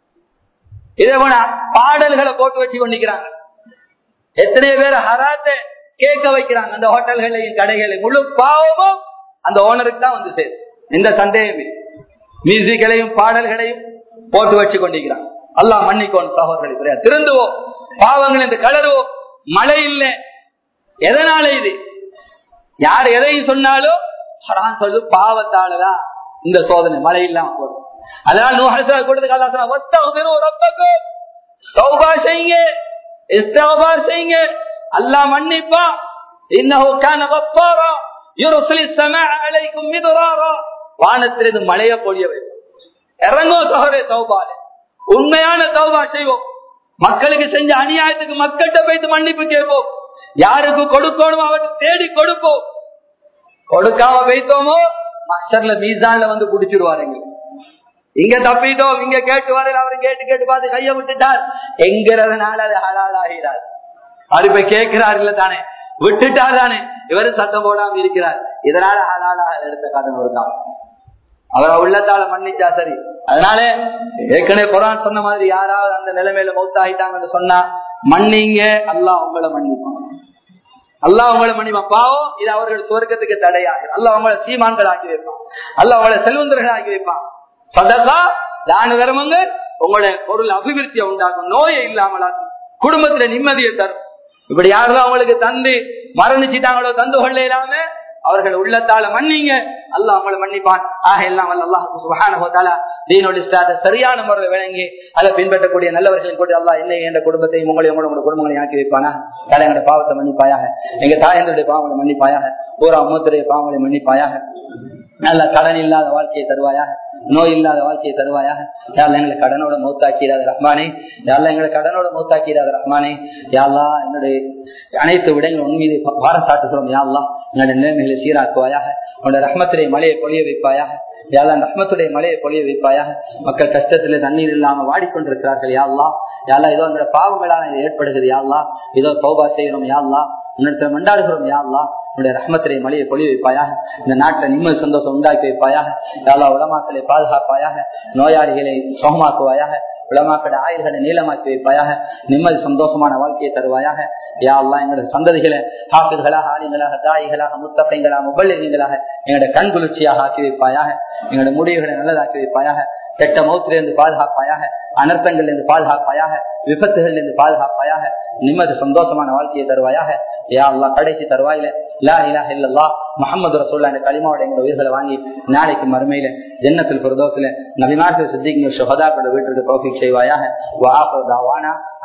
இதே போல பாடல்களை போட்டு வச்சு கொண்டிருக்கிறாங்க எத்தனை பேர் ஹராத்தை கேட்க வைக்கிறாங்க அந்த ஹோட்டல்களையும் கடைகளையும் முழு பாவமும் அந்த ஓனருக்கு தான் வந்து சேரும் எந்த சந்தேகமே மியூசிக்களையும் பாடல்களையும் போட்டு வச்சு கொண்டிருக்கிறான் அல்லாஹ் மன்னிக்கோன் சகோதரர்களை திருந்துவோம் பாவங்கள் என்று கலருவோம் மழை இல்லை எதனால இது யார் எதையும் சொன்னாலும் ஹரான் சொல்லு பாவத்தாலதான் இந்த சோதனை மழை இல்லாம போதும் அதனால நூஹா கொடுத்து ரப்பக்கும் தௌபா செய்யுங்க இஸ்தகபார் செய்யுங்க அல்லாஹ் மன்னிப்பா இன்னஹு கான கஃபாரா யுர்சிலு ஸமாஅ அலைக்கும் மிதுராரா வானத்திலிருந்து மழைய பொழிய வைக்கும் இறங்கோ சகோதரே தௌபாலே உண்மையான தௌபா செய்வோம் மக்களுக்கு செஞ்ச அநியாயத்துக்கு மக்கள்கிட்ட போயிட்டு மன்னிப்பு கேட்போம் யாருக்கு கொடுக்கணும் அவருக்கு தேடி கொடுப்போம் கொடுக்காம வைத்தோமோ மஸ்டர்ல மீசான்ல வந்து குடிச்சிருவாருங்க இங்க தப்பிட்டோம் இங்க கேட்டு வரையில் அவரு கேட்டு கேட்டு பார்த்து கைய விட்டுட்டார் என்கிறதுனால அது ஹலால் ஆகிறார் அவர் இப்ப கேட்கிறார் இல்ல தானே விட்டுட்டார் தானே இவரு சத்தம் போடாம இருக்கிறார் இதனால ஹலாலாக எடுத்த கடன் ஒரு காலம் அவரை உள்ளத்தால மன்னிச்சா சரி அதனால ஏற்கனவே குரான் சொன்ன மாதிரி யாராவது அந்த நிலைமையில மௌத்தாயிட்டாங்கன்னு சொன்னா மன்னிங்க அல்லாஹ் உங்களை மன்னிப்பான் அல்லாஹ் உங்களை மன்னிப்பான் பாவம் இது அவர்கள் சுவர்க்கத்துக்கு தடையாக அல்லாஹ் அவங்களை சீமான்கள் ஆக்கி வைப்பான் அல்லாஹ் அவங்களை செல்வந்தர்கள் ஆக்கி வைப்பான் சதகா தான தர்மங்கள் உங்களுடைய பொருள் அபிவிருத்தியை உண்டாக்கும் நோயை இல்லாமலாக்கும் குடும்பத்துல நிம்மதியை தரும் இப்படி யாரெல்லாம் அவங்களுக்கு தந்து மரணிச்சுட்டாங்களோ தந்து கொள்ள இல்லாம அவர்கள் உள்ளத்தால மன்னிங்க அல்லாஹ் அவங்களை மன்னிப்பான் ஆக எல்லாம் அல்லாஹு சுபஹானஹு தீனோட இஸ்லாத்தை சரியான முறையில் விளங்கி அதை பின்பற்றக்கூடிய நல்லவர்களின் கூட அல்லாஹ் என்ன என்ற குடும்பத்தையும் உங்களை உங்களோட குடும்பங்களை ஆக்கி வைப்பானா தலை எங்களுடைய பாவத்தை மன்னிப்பாயாக எங்க தாயந்தருடைய பாவங்களை மன்னிப்பாயாக பூரா அம்மத்துடைய பாவங்களை மன்னிப்பாயாக நல்ல கடன் இல்லாத வாழ்க்கையை தருவாயாக நோய் இல்லாத வாழ்க்கையை தருவாயாக யாரெல்லாம் எங்களை கடனோட மூத்தாக்கிறாத ரஹ்மானே யாரெல்லாம் எங்களை கடனோட மூத்தாக்கிறாத ரஹ்மானே யாரெல்லாம் என்னுடைய அனைத்து விடங்கள் உன் மீது பாரம் சாட்டுகிறோம் யாரெல்லாம் எங்களுடைய நிலைமைகளை சீராக்குவாயாக உன்னுடைய ரஹ்மத்திலே மலையை பொழிய வைப்பாயாக யாரெல்லாம் ரஹ்மத்துடைய மலையை பொழிய வைப்பாயாக மக்கள் கஷ்டத்துல தண்ணீர் இல்லாம வாடிக்கொண்டிருக்கிறார்கள் யாரெல்லாம் யாரெல்லாம் ஏதோ எங்களோட பாவங்களான இது ஏற்படுகிறது யாரெல்லாம் ஏதோ தௌபா செய்கிறோம் யாரெல்லாம் உன்னிடத்தில் மண்டாடுகிறோம் யாரெல்லாம் உன்னுடைய ரஹ்மத்திலே மலையை பொழி வைப்பாயாக இந்த நாட்டில் நிம்மதி சந்தோஷம் உண்டாக்கி வைப்பாயாக யாரா உலமாக்களை பாதுகாப்பாயாக நோயாளிகளை சுகமாக்குவாயாக உலமாக்கள ஆயுள்களை நீளமாக்கி வைப்பாயாக நிம்மதி சந்தோஷமான வாழ்க்கையை தருவாயாக யா அல்லா எங்களுடைய சந்ததிகளை ஹாஃபிர்களாக ஆலிங்களாக தாய்களாக முத்தகைங்களாக முபல்லிங்களாக எங்களுடைய கண் குளிர்ச்சியாக ஆக்கி வைப்பாயாக எங்களுடைய முடிவுகளை நல்லதாக்கி வைப்பாயாக கெட்ட மௌத்திலிருந்து பாதுகாப்பாயாக அனர்த்தங்கள் இருந்து பாதுகாப்பாயாக விபத்துகள் இருந்து பாதுகாப்பாயாக நிம்மதி சந்தோஷமான வாழ்க்கையை தருவாயாக யா அல்லா கடைசி தருவாயில லா இலாஹ இல்லல்லா முகமது ரசூல்லா என்ற களிமாவோட எங்க உயிர்களை வாங்கி நாளைக்கு மறுமையில ஜன்னத்தில் பிரதோசில நபிமார்கள் சித்திங்க சுகதாக்களோட வீட்டுக்கு தோஃபிக் செய்வாயாக வாஹ் தாவானா